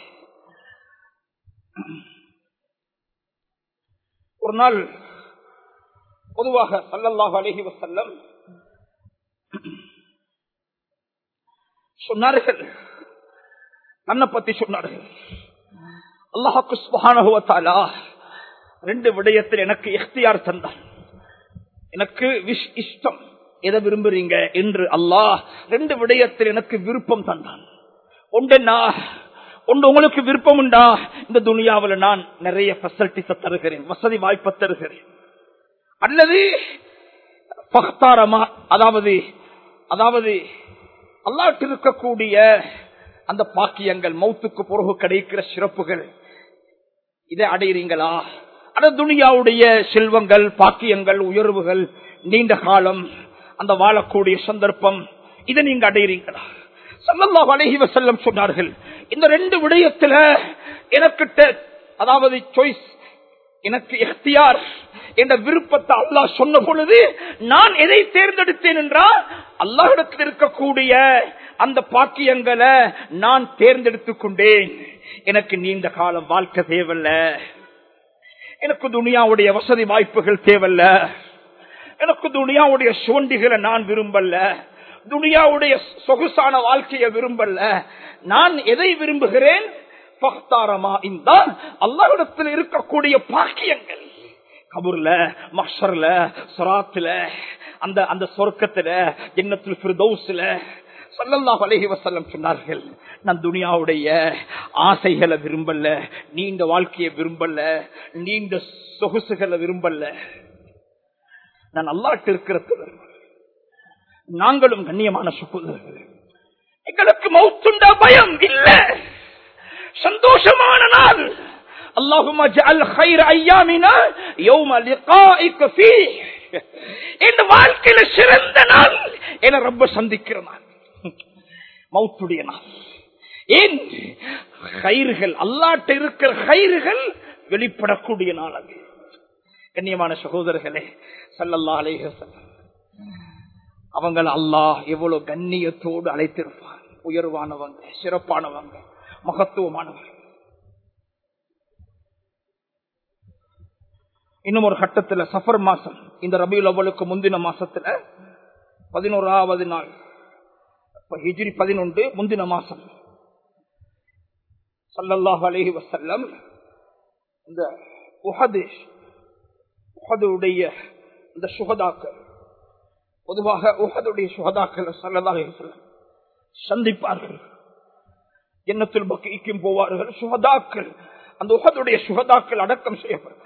ஒரு நாள் பொதுவாக சல்லல்லாஹு அலைஹி வஸல்லம் சொன்னார்கள் தன்னை பத்தி சொன்னார்கள் அல்லாஹாக்கு சுபஹானஹுவத்தாலா ரெண்டு விடயத்தில் எனக்கு எஃப்தியார் தந்தான் எனக்கு விஷ் இஷ்டம் எதை விரும்புறீங்க என்று அல்லாஹ் ரெண்டு விடயத்தில் எனக்கு விருப்பம் தந்தான் ஒன்றென்னா ஒன்று உங்களுக்கு விருப்பம் உண்டா இந்த துனியாவில் நான் நிறைய பெசிலிட்டிஸ தருகிறேன் வசதி வாய்ப்பை தருகிறேன் அல்லது பக்தாரமா அதாவது அதாவது அல்லாட்டு இருக்கக்கூடிய அந்த பாக்கியங்கள் மௌத்துக்கு பிறகு கிடைக்கிற சிறப்புகள் இதை அடைகிறீங்களா அந்த துனியாவுடைய செல்வங்கள் பாக்கியங்கள் உயர்வுகள் நீண்ட காலம் அந்த வாழக்கூடிய சந்தர்ப்பம் இதை நீங்க அடைகிறீங்களா சல்லல்லா அலஹி வசல்லம் சொன்னார்கள் இந்த ரெண்டு விடயத்துல எனக்கிட்ட அதாவது சாய்ஸ் எனக்கு எஃப்தியார் என்ற விருப்பத்தை அல்லாஹ் சொன்ன பொழுது நான் எதை தேர்ந்தெடுத்தேன் என்றால் அல்லாஹிடத்தில் இருக்கக்கூடிய அந்த பாக்கியங்களை நான் தேர்ந்தெடுத்துக் கொண்டேன் எனக்கு நீண்ட காலம் வாழ்க்கை தேவையில்ல எனக்கு துனியாவுடைய வசதி வாய்ப்புகள் தேவையில்ல எனக்கு துனியாவுடைய சுவண்டிகளை நான் விரும்பல துனியாவுடைய சொகுசான வாழ்க்கையை விரும்பல நான் எதை விரும்புகிறேன் அல்லாவிடத்தில் இருக்கக்கூடிய பாக்கியங்கள் கபூர்ல மஷர்ல சொராத்துல அந்த அந்த சொர்க்கத்துல எண்ணத்தில் பிரதோஸ்ல சல்லல்லாஹ் அலைஹி வஸல்லம் சொன்னார்கள் நான் துனியாவுடைய ஆசைகளை விரும்பல நீண்ட வாழ்க்கையை விரும்பல நீண்ட சொகுசுகளை விரும்பல நான் அல்லாட்டு இருக்கிறது நாங்களும் கண்ணியமான சுகுதர்கள் எங்களுக்கு மௌத்துண்ட பயம் இல்ல சந்தோஷமான நாள் اللهم اجعل خير ايامنا يوم لقائك فيه இந்த வாழ்க்கையில சிறந்த நாள் என ரொம்ப சந்திக்கிற நாள் மௌத்துடைய நாள் ஏன் கயிறுகள் அல்லாட்ட இருக்கிற கயிறுகள் வெளிப்படக்கூடிய நாள் அது கண்ணியமான சகோதரர்களே சல்லல்லா அலைஹசல்லம் அவங்கள அல்லாஹ் எவ்வளவு கண்ணியத்தோடு அழைத்திருப்பார் உயர்வானவங்க சிறப்பானவங்க மகத்துவமானவங்க இன்னும் ஒரு கட்டத்துல சஃபர் மாசம் இந்த ரபியுல் அவ்வளுக்கு முந்தின மாசத்துல பதினோராவது நாள் ஹிஜ்ரி பதினொன்று முந்தின மாசம் சல்லல்லாஹ் அலஹி வசல்லம் இந்த உஹது உஹதுடைய இந்த சுகதாக்கள் பொதுவாக உஹதுடைய சுகதாக்கள் சல்லல்லாஹ் அலைஹி வஸல்லம் சந்திப்பார்கள் எண்ணத்தில் பக்கிக்கும் போவார்கள் சுகதாக்கள் அந்த உகதுடைய சுகதாக்கள் அடக்கம் செய்யப்படும்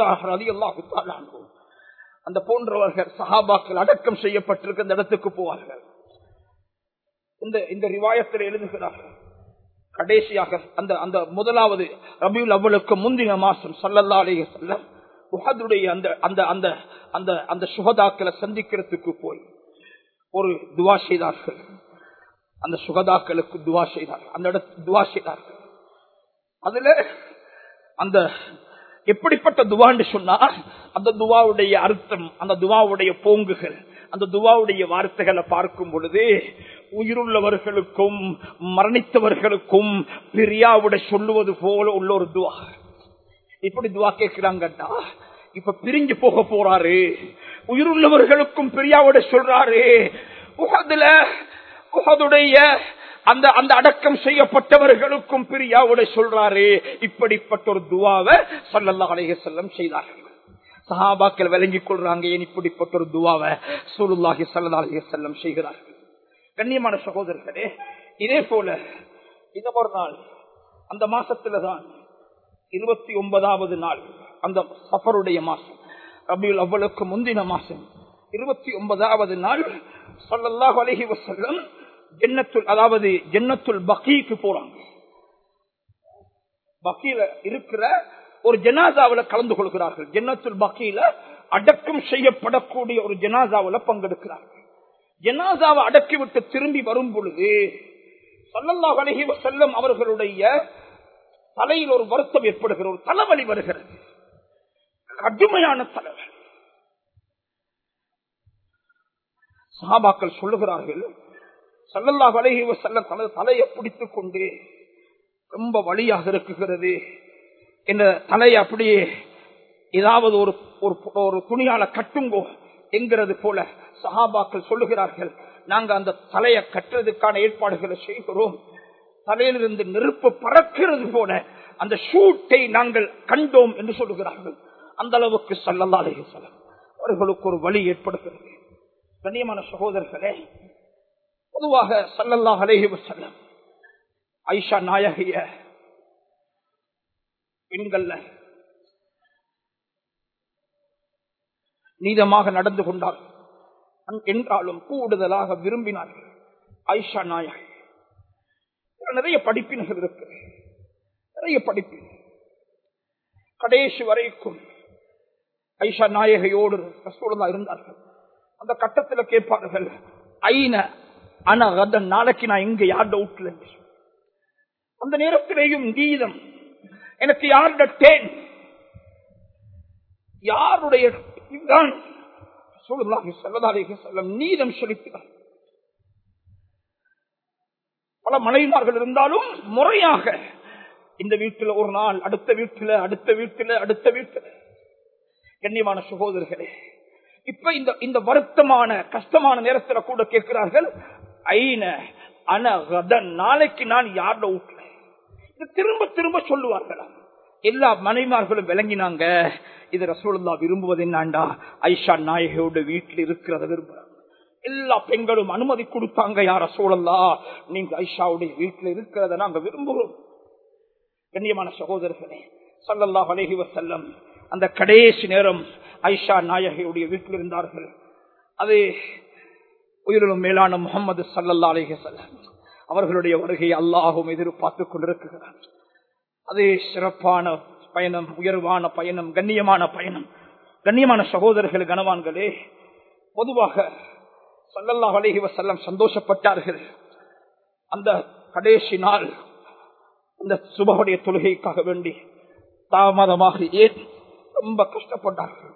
அந்த போன்றவர்கள் சஹாபாக்கள் அடக்கம் செய்யப்பட்டிருக்க அந்த இடத்துக்கு போவார்கள் இந்த இந்த ரிவாயத்தில் எழுதுகிறார்கள் கடைசியாக அந்த அந்த முதலாவது ரபியுல் அவ்வளுக்கு முந்தின மாசம் சல்லல்லா அலைய செல்ல உஹதுடைய அந்த அந்த அந்த அந்த அந்த சுகதாக்களை சந்திக்கிறதுக்கு போய் ஒரு துவா செய்தார்கள் அந்த சுகதாக்களுக்கு துவா செய்தார்கள் அந்த இடத்து துவா செய்தார்கள் அதுல அந்த எப்படிப்பட்ட துவான்னு சொன்னா அந்த துவாவுடைய அர்த்தம் அந்த துவாவுடைய போங்குகள் அந்த துவாவுடைய வார்த்தைகளை பார்க்கும் பொழுது உயிருள்ளவர்களுக்கும் மரணித்தவர்களுக்கும் பிரியாவுட சொல்லுவது போல உள்ள ஒரு துவா இப்படி துவா கேட்கிறாங்கட்டா இப்ப பிரிஞ்சு போக போறாரு உயிருள்ளவர்களுக்கும் பிரியாவோட சொல்றாரு உகதுல உகதுடைய அந்த அந்த அடக்கம் செய்யப்பட்டவர்களுக்கும் பிரியாவோட சொல்றாரு இப்படிப்பட்ட ஒரு துவாவை சொல்லல்லா அலைய செல்லம் செய்தார்கள் சஹாபாக்கள் விளங்கிக் கொள்றாங்க ஏன் இப்படிப்பட்ட ஒரு துவாவை சூருல்லாஹி சல்லா அலைய செல்லம் செய்கிறார்கள் கண்ணியமான சகோதரர்களே இதே போல இந்த ஒரு நாள் அந்த மாசத்துலதான் இருபத்தி ஒன்பதாவது நாள் அந்த சஃபருடைய மாசம் ரபியுல் அவ்வளுக்கு முந்தின மாசம் இருபத்தி ஒன்பதாவது நாள் சொல்லல்லாஹ் அலஹி வசல்லம் ஜென்னத்துல் அதாவது ஜென்னத்துல் பக்கீக்கு போறாங்க பக்கீல இருக்கிற ஒரு ஜனாதாவில கலந்து கொள்கிறார்கள் ஜென்னத்துல் பக்கீல அடக்கம் செய்யப்படக்கூடிய ஒரு ஜனாதாவில பங்கெடுக்கிறார்கள் ஜனாதாவை அடக்கிவிட்டு திரும்பி வரும் பொழுது சல்லல்லா அலஹி செல்லம் அவர்களுடைய தலையில் ஒரு வருத்தம் ஏற்படுகிற ஒரு தலைவலி வருகிறது கடுமையான தலைவலி சஹாபாக்கள் சொல்லுகிறார்கள் சல்லல்லா வலைஹி செல்ல தனது தலையை பிடித்துக் கொண்டு ரொம்ப வழியாக இருக்குகிறது என்ற தலையை அப்படியே ஏதாவது ஒரு ஒரு துணியால கட்டுங்கோ என்கிறது போல சஹாபாக்கள் சொல்லுகிறார்கள் நாங்க அந்த தலையை கட்டுறதுக்கான ஏற்பாடுகளை செய்கிறோம் தலையிலிருந்து நெருப்பு பறக்கிறது போல அந்த ஷூட்டை நாங்கள் கண்டோம் என்று சொல்லுகிறார்கள் அந்த அளவுக்கு சல்லல்லாலே செல்லம் அவர்களுக்கு ஒரு வழி ஏற்படுகிறது கண்ணியமான சகோதரர்களே பொதுவாக சல்லல்லாஹ் அலேஹி வசல்லம் ஐஷா நாயகிய பெண்கள்ல நீதமாக நடந்து கொண்டார் என்றாலும் கூடுதலாக விரும்பினார்கள் ஐஷா நாயகி நிறைய படிப்பினர்கள் இருக்கு நிறைய படிப்பின் கடைசி வரைக்கும் ஐஷா நாயகையோடு ரசூலா இருந்தார்கள் அந்த கட்டத்தில் கேட்பார்கள் ஐன அன நாளைக்கு நான் இங்க யார் டவுட்ல அந்த நேரத்திலேயும் கீதம் எனக்கு யாருடைய தேன் யாருடைய இதுதான் சூழலாகி செல்லதாலேகி செல்லம் நீதம் செலுத்தினார் பல மனைவிமார்கள் இருந்தாலும் முறையாக இந்த வீட்டில் ஒரு நாள் அடுத்த வீட்டில் அடுத்த வீட்டில் அடுத்த வீட்டில் கண்ணியமான சகோதரர்களே இப்ப இந்த இந்த வருத்தமான கஷ்டமான நேரத்தில் கூட கேட்கிறார்கள் ஐன அனகதன் நாளைக்கு நான் யாரோட வீட்டுல இது திரும்ப திரும்ப சொல்லுவார்களா எல்லா மனைவிமார்களும் விளங்கினாங்க இது ரசூலுல்லா விரும்புவது என்னாண்டா ஐஷா நாயகியோட வீட்டில் இருக்கிறத விரும்புறாங்க எல்லா பெண்களும் அனுமதி கொடுத்தாங்க யார சூழல்லா நீங்க ஐஷாவுடைய வீட்டில் இருக்கிறத நாங்க விரும்புகிறோம் கண்ணியமான சகோதரர்களே சல்லல்லா அலேஹி வசல்லம் அந்த கடைசி நேரம் ஐஷா நாயகியுடைய வீட்டில் இருந்தார்கள் அது உயிரிலும் மேலான முகமது சல்லல்லா அலேஹி செல்லம் அவர்களுடைய வருகையை அல்லாஹும் எதிர்பார்த்துக் கொண்டிருக்கிறார் அது சிறப்பான பயணம் உயர்வான பயணம் கண்ணியமான பயணம் கண்ணியமான சகோதரர்கள் கனவான்களே பொதுவாக சல்லல்லா அலேஹி வசல்லம் சந்தோஷப்பட்டார்கள் அந்த கடைசி நாள் அந்த சுபகுடைய தொழுகைக்காக வேண்டி தாமதமாக ஏன் ரொம்ப கஷ்டப்பட்டார்கள்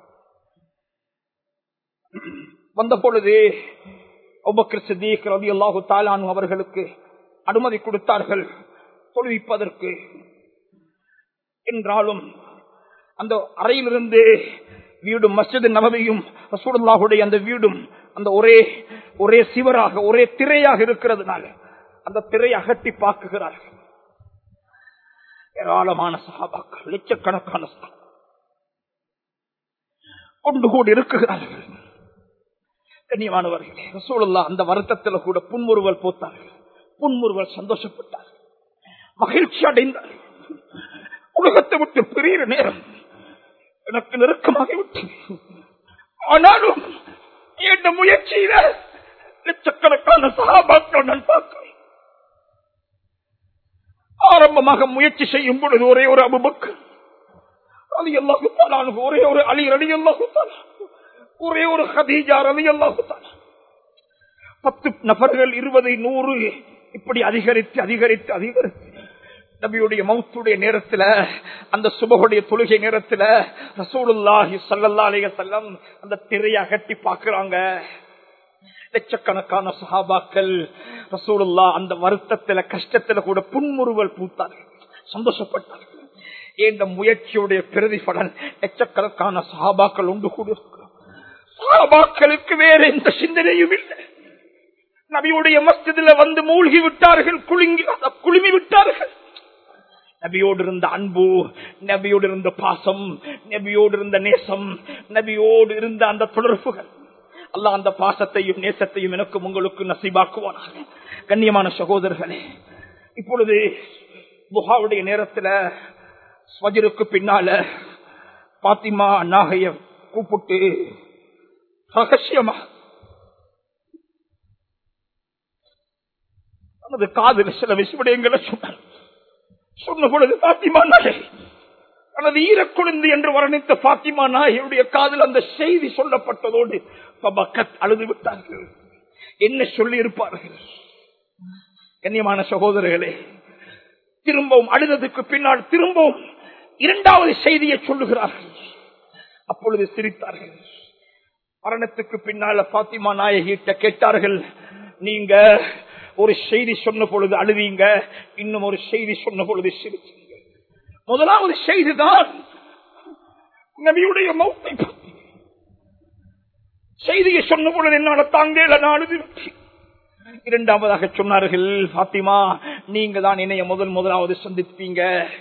வந்த பொழுது ரவி தாலானு அவர்களுக்கு அனுமதி கொடுத்தார்கள் தொழுவிப்பதற்கு என்றாலும் அந்த அறையிலிருந்து வீடும் மஸ்ஜித் நபவியும் ரசூலுல்லாஹுடைய அந்த வீடும் அந்த ஒரே ஒரே சிவராக ஒரே திரையாக இருக்கிறதுனால அந்த திரை அகட்டி பார்க்குகிறார்கள் ஏராளமான சகாபாக்கள் லட்சக்கணக்கான கொண்டு கூட இருக்குகிறார்கள் கண்ணியமானவர்களே ரசூலுல்லா அந்த வருத்தத்தில் கூட புன்முறுவல் போத்தார்கள் புன்முறுவல் சந்தோஷப்பட்டார் மகிழ்ச்சி அடைந்தார் உலகத்தை விட்டு பெரிய நேரம் எனக்கு நெருக்கமாகிவிட்டு ஆனாலும் எந்த முயற்சியில லட்சக்கணக்கான சகாபாக்கள் நான் பார்க்கிறேன் ஆரம்பமாக முயற்சி செய்யும் பொழுது ஒரே ஒரு அபுபக்கு அது எல்லா ஒரே ஒரு அலி அலி எல்லா ஒரே ஒரு ஹதீஜா ரவி எல்லா பத்து நபர்கள் இருபது நூறு இப்படி அதிகரித்து அதிகரித்து அதிகரித்து நபியுடைய மௌத்துடைய நேரத்துல அந்த சுபகுடைய தொழுகை நேரத்துல ரசூலுல்லாஹி சல்லல்லா அலைய செல்லம் அந்த திரையை அகட்டி பாக்குறாங்க லட்சக்கணக்கான சஹாபாக்கள் ரசூலுல்லா அந்த வருத்தத்துல கஷ்டத்துல கூட புன்முறுவல் பூத்தார்கள் சந்தோஷப்பட்டார்கள் இந்த முயற்சியுடைய பிரதிபலன் லட்சக்கணக்கான சஹாபாக்கள் உண்டு கூட சஹாபாக்களுக்கு வேற எந்த சிந்தனையும் இல்லை நபியுடைய மஸ்ஜிதில் வந்து மூழ்கி விட்டார்கள் குலுங்கி குழுமி விட்டார்கள் நபியோடு இருந்த அன்பு நபியோடு இருந்த பாசம் நபியோடு இருந்த நேசம் நபியோடு இருந்த அந்த தொடர்புகள் அல்ல அந்த பாசத்தையும் நேசத்தையும் எனக்கும் உங்களுக்கு நசிபாக்குவானாக கண்ணியமான சகோதரர்களே இப்பொழுது புகாவுடைய நேரத்துல ஸ்வஜருக்கு பின்னால பாத்திமா நாகைய கூப்பிட்டு ரகசியமா நமது காதல் சில விஷயங்களை சொன்னார் சொன்ன பொழுது பாத்திமா நாயை தனது ஈரக்குழுந்து என்று வர்ணித்த பாத்திமா நாயுடைய காதல் அந்த செய்தி சொல்லப்பட்டதோடு அழுது விட்டார்கள் என்ன சொல்லி இருப்பார்கள் கண்ணியமான சகோதரர்களே திரும்பவும் அழுததுக்கு பின்னால் திரும்பவும் இரண்டாவது செய்தியை சொல்லுகிறார்கள் அப்பொழுது சிரித்தார்கள் மரணத்துக்கு பின்னால பாத்திமா நாயகிட்ட கேட்டார்கள் நீங்க ஒரு செய்தி சொன்ன பொழுது அழுவீங்க இன்னும் ஒரு செய்தி சொன்ன பொழுது சிரிச்சீங்க முதலாவது செய்திதான் நபியுடைய மௌத்தை பற்றி செய்தியை சொன்ன பொழுது என்னால தாங்கல நான் அழுது இரண்டாவதாக சொன்னார்கள் பாத்திமா நீங்க தான் என்னைய முதல் முதலாவது சந்திப்பீங்க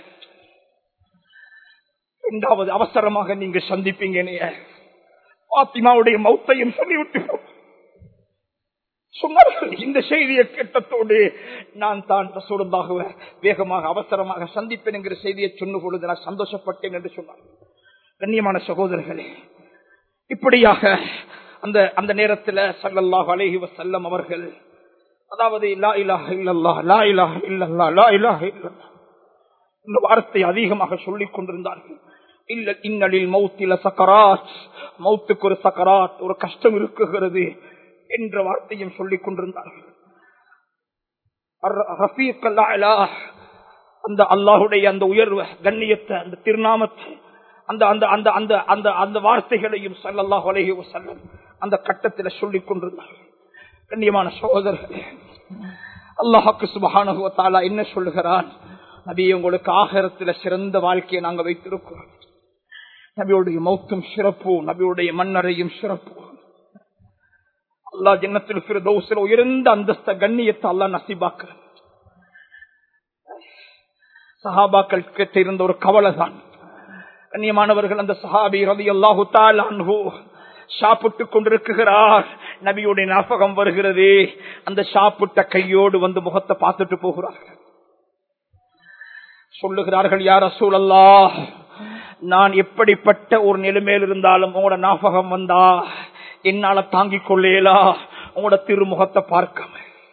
இரண்டாவது அவசரமாக நீங்க சந்திப்பீங்க என்னைய பாத்திமாவுடைய மௌத்தையும் சொல்லிவிட்டு சொன்னார்கள் இந்த செய்தியை கேட்டத்தோடு நான் தான் ரசூலுல்லாஹுவ வேகமாக அவசரமாக சந்திப்பேன் என்கிற செய்தியை சொன்ன பொழுது நான் சந்தோஷப்பட்டேன் என்று சொன்னார் கண்ணியமான சகோதரர்களே இப்படியாக அந்த அந்த நேரத்தில் சல்லல்லாஹு அலைஹி வஸல்லம் அவர்கள் அதாவது லா இலாஹ இல்லல்லாஹ் லா இலாஹ இல்லல்லாஹ் லா இலாஹ இல்லல்லாஹ் இந்த வார்த்தை அதிகமாக சொல்லிக் கொண்டிருந்தார்கள் இல்ல இன்னலில் மௌத்தில சக்கராத் மௌத்துக்கு ஒரு சக்கராத் ஒரு கஷ்டம் இருக்குகிறது என்ற வார்த்தையும் சொல்லிக் கொண்டிருந்தார்கள் ரஃபீக் அல்லாஹ் அந்த அல்லாஹுடைய அந்த உயர்வு கண்ணியத்தை அந்த திருநாமத்தை அந்த அந்த அந்த அந்த அந்த அந்த வார்த்தைகளையும் சல்லல்லாஹு அலைஹி வஸல்லம் அந்த கட்டத்தில் சொல்லிக் கொண்டிருந்தார்கள் கண்ணியமான சகோதரர்களே அல்லாஹாக்கு சுபஹானஹு வ தஆலா என்ன சொல்லுகிறான் நபி உங்களுக்கு ஆகரத்தில் சிறந்த வாழ்க்கையை நாங்க வைத்திருக்கிறோம் நபியுடைய மௌத்தும் சிறப்பு நபியுடைய மன்னரையும் சிறப்பு அல்லாஹ் ஜன்னத்தில் ஃபிர்தௌஸில் உயர்ந்த அந்தஸ்த கண்ணியத்தை அல்லாஹ் நசிபாக்குறான் சஹாபாக்கள் கிட்ட இருந்த ஒரு கவலை தான் கண்ணியமானவர்கள் அந்த சஹாபி ரவி அல்லாஹு தாலு சாப்பிட்டு கொண்டிருக்கிறார் நபியுடைய ஞாபகம் வருகிறது அந்த சாப்பிட்ட கையோடு வந்து முகத்தை பார்த்துட்டு போகிறார்கள் சொல்லுகிறார்கள் யார் சூழல்லா நான் எப்படிப்பட்ட ஒரு நிலைமையில் இருந்தாலும் உங்களோட ஞாபகம் வந்தா என்னால தாங்கிக் கொள்ளேலா உங்களோட திருமுகத்தை பார்க்க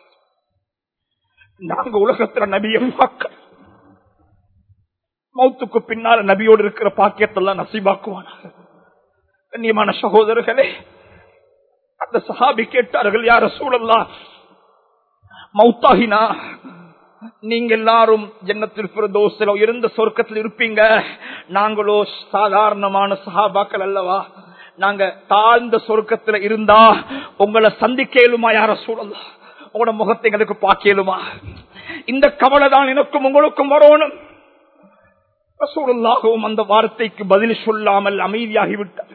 நாங்க உலகத்துல நபியை பார்க்க மௌத்துக்கு பின்னால நபியோடு இருக்கிற பாக்கியத்தெல்லாம் நசிபாக்குவானாங்க கண்ணியமான சகோதரர்களே அந்த சஹாபி கேட்டார்கள் யார சூழல்லா மௌத்தாகினா நீங்க எல்லாரும் ஜன்னத்தில் பிரதோசில இருந்த சொர்க்கத்தில் இருப்பீங்க நாங்களோ சாதாரணமான சஹாபாக்கள் அல்லவா நாங்க தாழ்ந்த சொர்க்கத்துல இருந்தா உங்களை சந்திக்கலுமா யார சூழல்லா உங்களோட முகத்தை எங்களுக்கு பார்க்கலுமா இந்த கவலை தான் எனக்கும் உங்களுக்கும் வரணும் ரசூலுல்லாகவும் அந்த வார்த்தைக்கு பதில் சொல்லாமல் அமைதியாகிவிட்டார்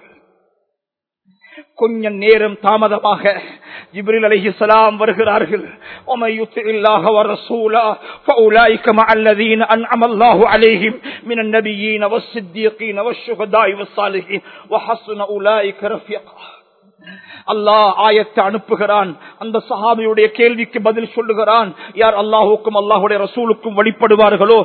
கொஞ்ச நேரம் தாமதமாக ஜிப்ரில் அலைஹிஸ்ஸலாம் வருகிறார்கள் ومن يطع الله ورسوله فاولئك مع الذين انعم الله عليهم من النبيين والصديقين والشهداء والصالحين وحسن اولئك رفيقا அல்லாஹ் ஆயத்தை அனுப்புகிறான் அந்த சஹாபியுடைய கேள்விக்கு பதில் சொல்லுகிறான் யார் அல்லாஹுக்கும் அல்லாஹுடைய ரசூலுக்கும் வழிபடுவார்களோ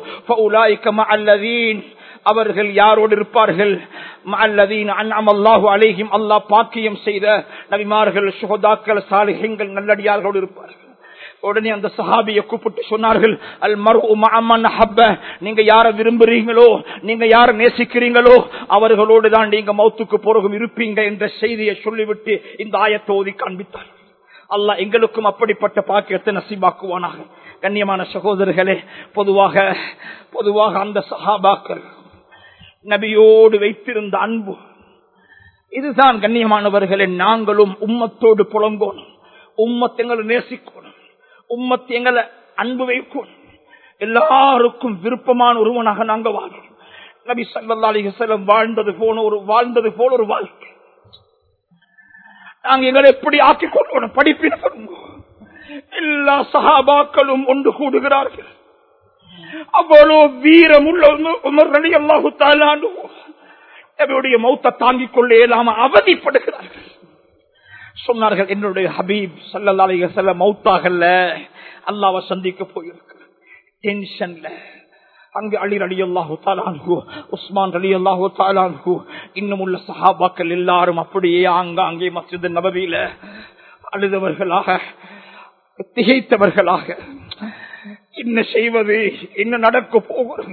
அவர்கள் யாரோடு இருப்பார்கள் அல்லாஹு அலேஹிம் அல்லாஹ் பாக்கியம் செய்த நபிமார்கள் சுகதாக்கள் சாலிகங்கள் நல்லடியார்களோடு இருப்பார்கள் உடனே அந்த சஹாபியை கூப்பிட்டு சொன்னார்கள் அல் மரு ஹப்ப நீங்க யார விரும்புறீங்களோ நீங்க யார நேசிக்கிறீங்களோ அவர்களோடு தான் நீங்க மௌத்துக்கு பிறகும் இருப்பீங்க என்ற செய்தியை சொல்லிவிட்டு இந்த ஆயத்தை ஓதி காண்பித்தார் அல்லாஹ் எங்களுக்கும் அப்படிப்பட்ட பாக்கியத்தை நசிபாக்குவானாக கண்ணியமான சகோதரர்களே பொதுவாக பொதுவாக அந்த சஹாபாக்கள் நபியோடு வைத்திருந்த அன்பு இதுதான் கண்ணியமானவர்களே நாங்களும் உம்மத்தோடு புலங்கோணும் உம்மத்தங்களை நேசிக்கணும் உம்மத்து எங்களை அன்பு வைக்கும் எல்லாருக்கும் விருப்பமான ஒருவனாக நாங்க வாழ்றோம் நபி சல்லா அலிஹலம் வாழ்ந்தது போன ஒரு வாழ்ந்தது போல ஒரு வாழ்க்கை நாங்க எங்களை எப்படி ஆக்கிக் கொள்ளணும் படிப்பின் எல்லா சகாபாக்களும் ஒன்று கூடுகிறார்கள் அவ்வளோ வீரம் உள்ள உமர் அலி அல்லாஹு தாலாண்டுடைய மௌத்த தாங்கிக் கொள்ள இயலாம அவதிப்படுகிறார்கள் சொன்னார்கள் என்னுடைய ஹபீப் சல்லா அலிஹல்ல மௌத்தாகல்ல அல்லாவை சந்திக்க போயிருக்கு டென்ஷன்ல அங்கு அலி அலி அல்லாஹு தாலான்கு உஸ்மான் அலி அல்லாஹு தாலான்கு இன்னும் உள்ள சஹாபாக்கள் எல்லாரும் அப்படியே அங்கே மசித நபவியில அழுதவர்களாக திகைத்தவர்களாக என்ன செய்வது என்ன நடக்க போகிறது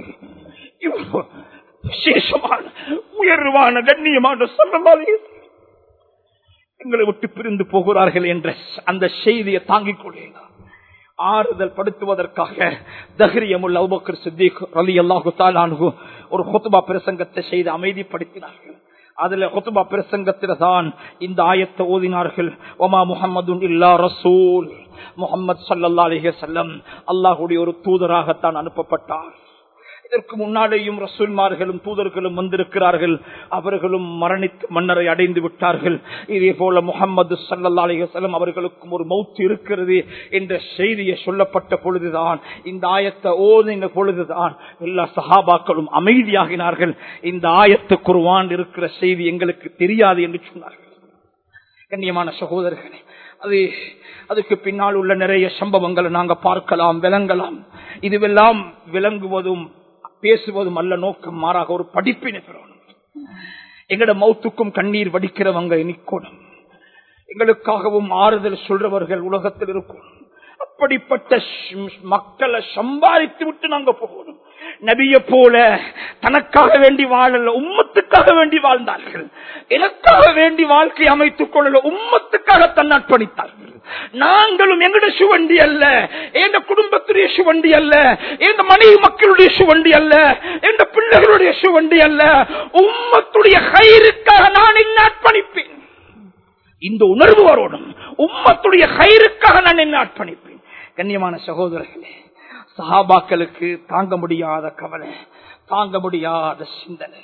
விசேஷமான உயர்வான கண்ணியமான சொல்லமாதிரி எங்களை விட்டு பிரிந்து போகிறார்கள் என்ற அந்த செய்தியை தாங்கிக் கொள்ளேன் ஆறுதல் படுத்துவதற்காக தஹரியமுல் அபுபக்கர் சித்திக் அலி அல்லாஹு தாலானு ஒரு ஹொத்துபா பிரசங்கத்தை செய்து அமைதிப்படுத்தினார்கள் அதுல ஹொத்துபா பிரசங்கத்தில தான் இந்த ஆயத்தை ஓதினார்கள் ஒமா முகமது இல்லா ரசூல் முகமது சல்லா அலிஹ செல்லம் அல்லாஹுடைய ஒரு தூதராகத்தான் அனுப்பப்பட்டார் இதற்கு முன்னாலேயும் ரசூல்மார்களும் தூதர்களும் வந்திருக்கிறார்கள் அவர்களும் மரணித்து மன்னரை அடைந்து விட்டார்கள் இதே போல முகமது சல்லா அலிஹலம் அவர்களுக்கும் ஒரு மௌத்து இருக்கிறது என்ற செய்தியை சொல்லப்பட்ட பொழுதுதான் இந்த ஆயத்தை ஓதின பொழுதுதான் எல்லா சஹாபாக்களும் அமைதியாகினார்கள் இந்த ஆயத்து குருவான் இருக்கிற செய்தி எங்களுக்கு தெரியாது என்று சொன்னார்கள் கண்ணியமான சகோதரர்களே அது அதுக்கு பின்னால் உள்ள நிறைய சம்பவங்களை நாங்க பார்க்கலாம் விளங்கலாம் இதுவெல்லாம் விளங்குவதும் பேசுவதும் அல்ல நோக்கம் மாறாக ஒரு படிப்பினை பெறணும் எங்கட மௌத்துக்கும் கண்ணீர் வடிக்கிறவங்க நிக்கணும் எங்களுக்காகவும் ஆறுதல் சொல்றவர்கள் உலகத்தில் இருக்கும் அப்படிப்பட்ட மக்களை சம்பாதித்து விட்டு நாங்க போகணும் நபிய போல தனக்காக வேண்டி வாழல உம்மத்துக்காக வேண்டி வாழ்ந்தார்கள் எனக்காக வேண்டி வாழ்க்கை அமைத்துக் கொள்ளல உம்மத்துக்காக தன் அர்ப்பணித்தார்கள் நாங்களும் எங்களுடைய சுவண்டி அல்ல எந்த குடும்பத்துடைய சுவண்டி அல்ல எந்த மனைவி மக்களுடைய சுவண்டி அல்ல எந்த பிள்ளைகளுடைய சுவண்டி அல்ல உம்மத்துடைய கயிறுக்காக நான் என்ன அர்ப்பணிப்பேன் இந்த உணர்வு வரணும் உம்மத்துடைய கயிறுக்காக நான் என்ன அர்ப்பணிப்பேன் கண்ணியமான சகோதரர்களே சஹாபாக்களுக்கு தாங்க முடியாத கவலை தாங்க முடியாத சிந்தனை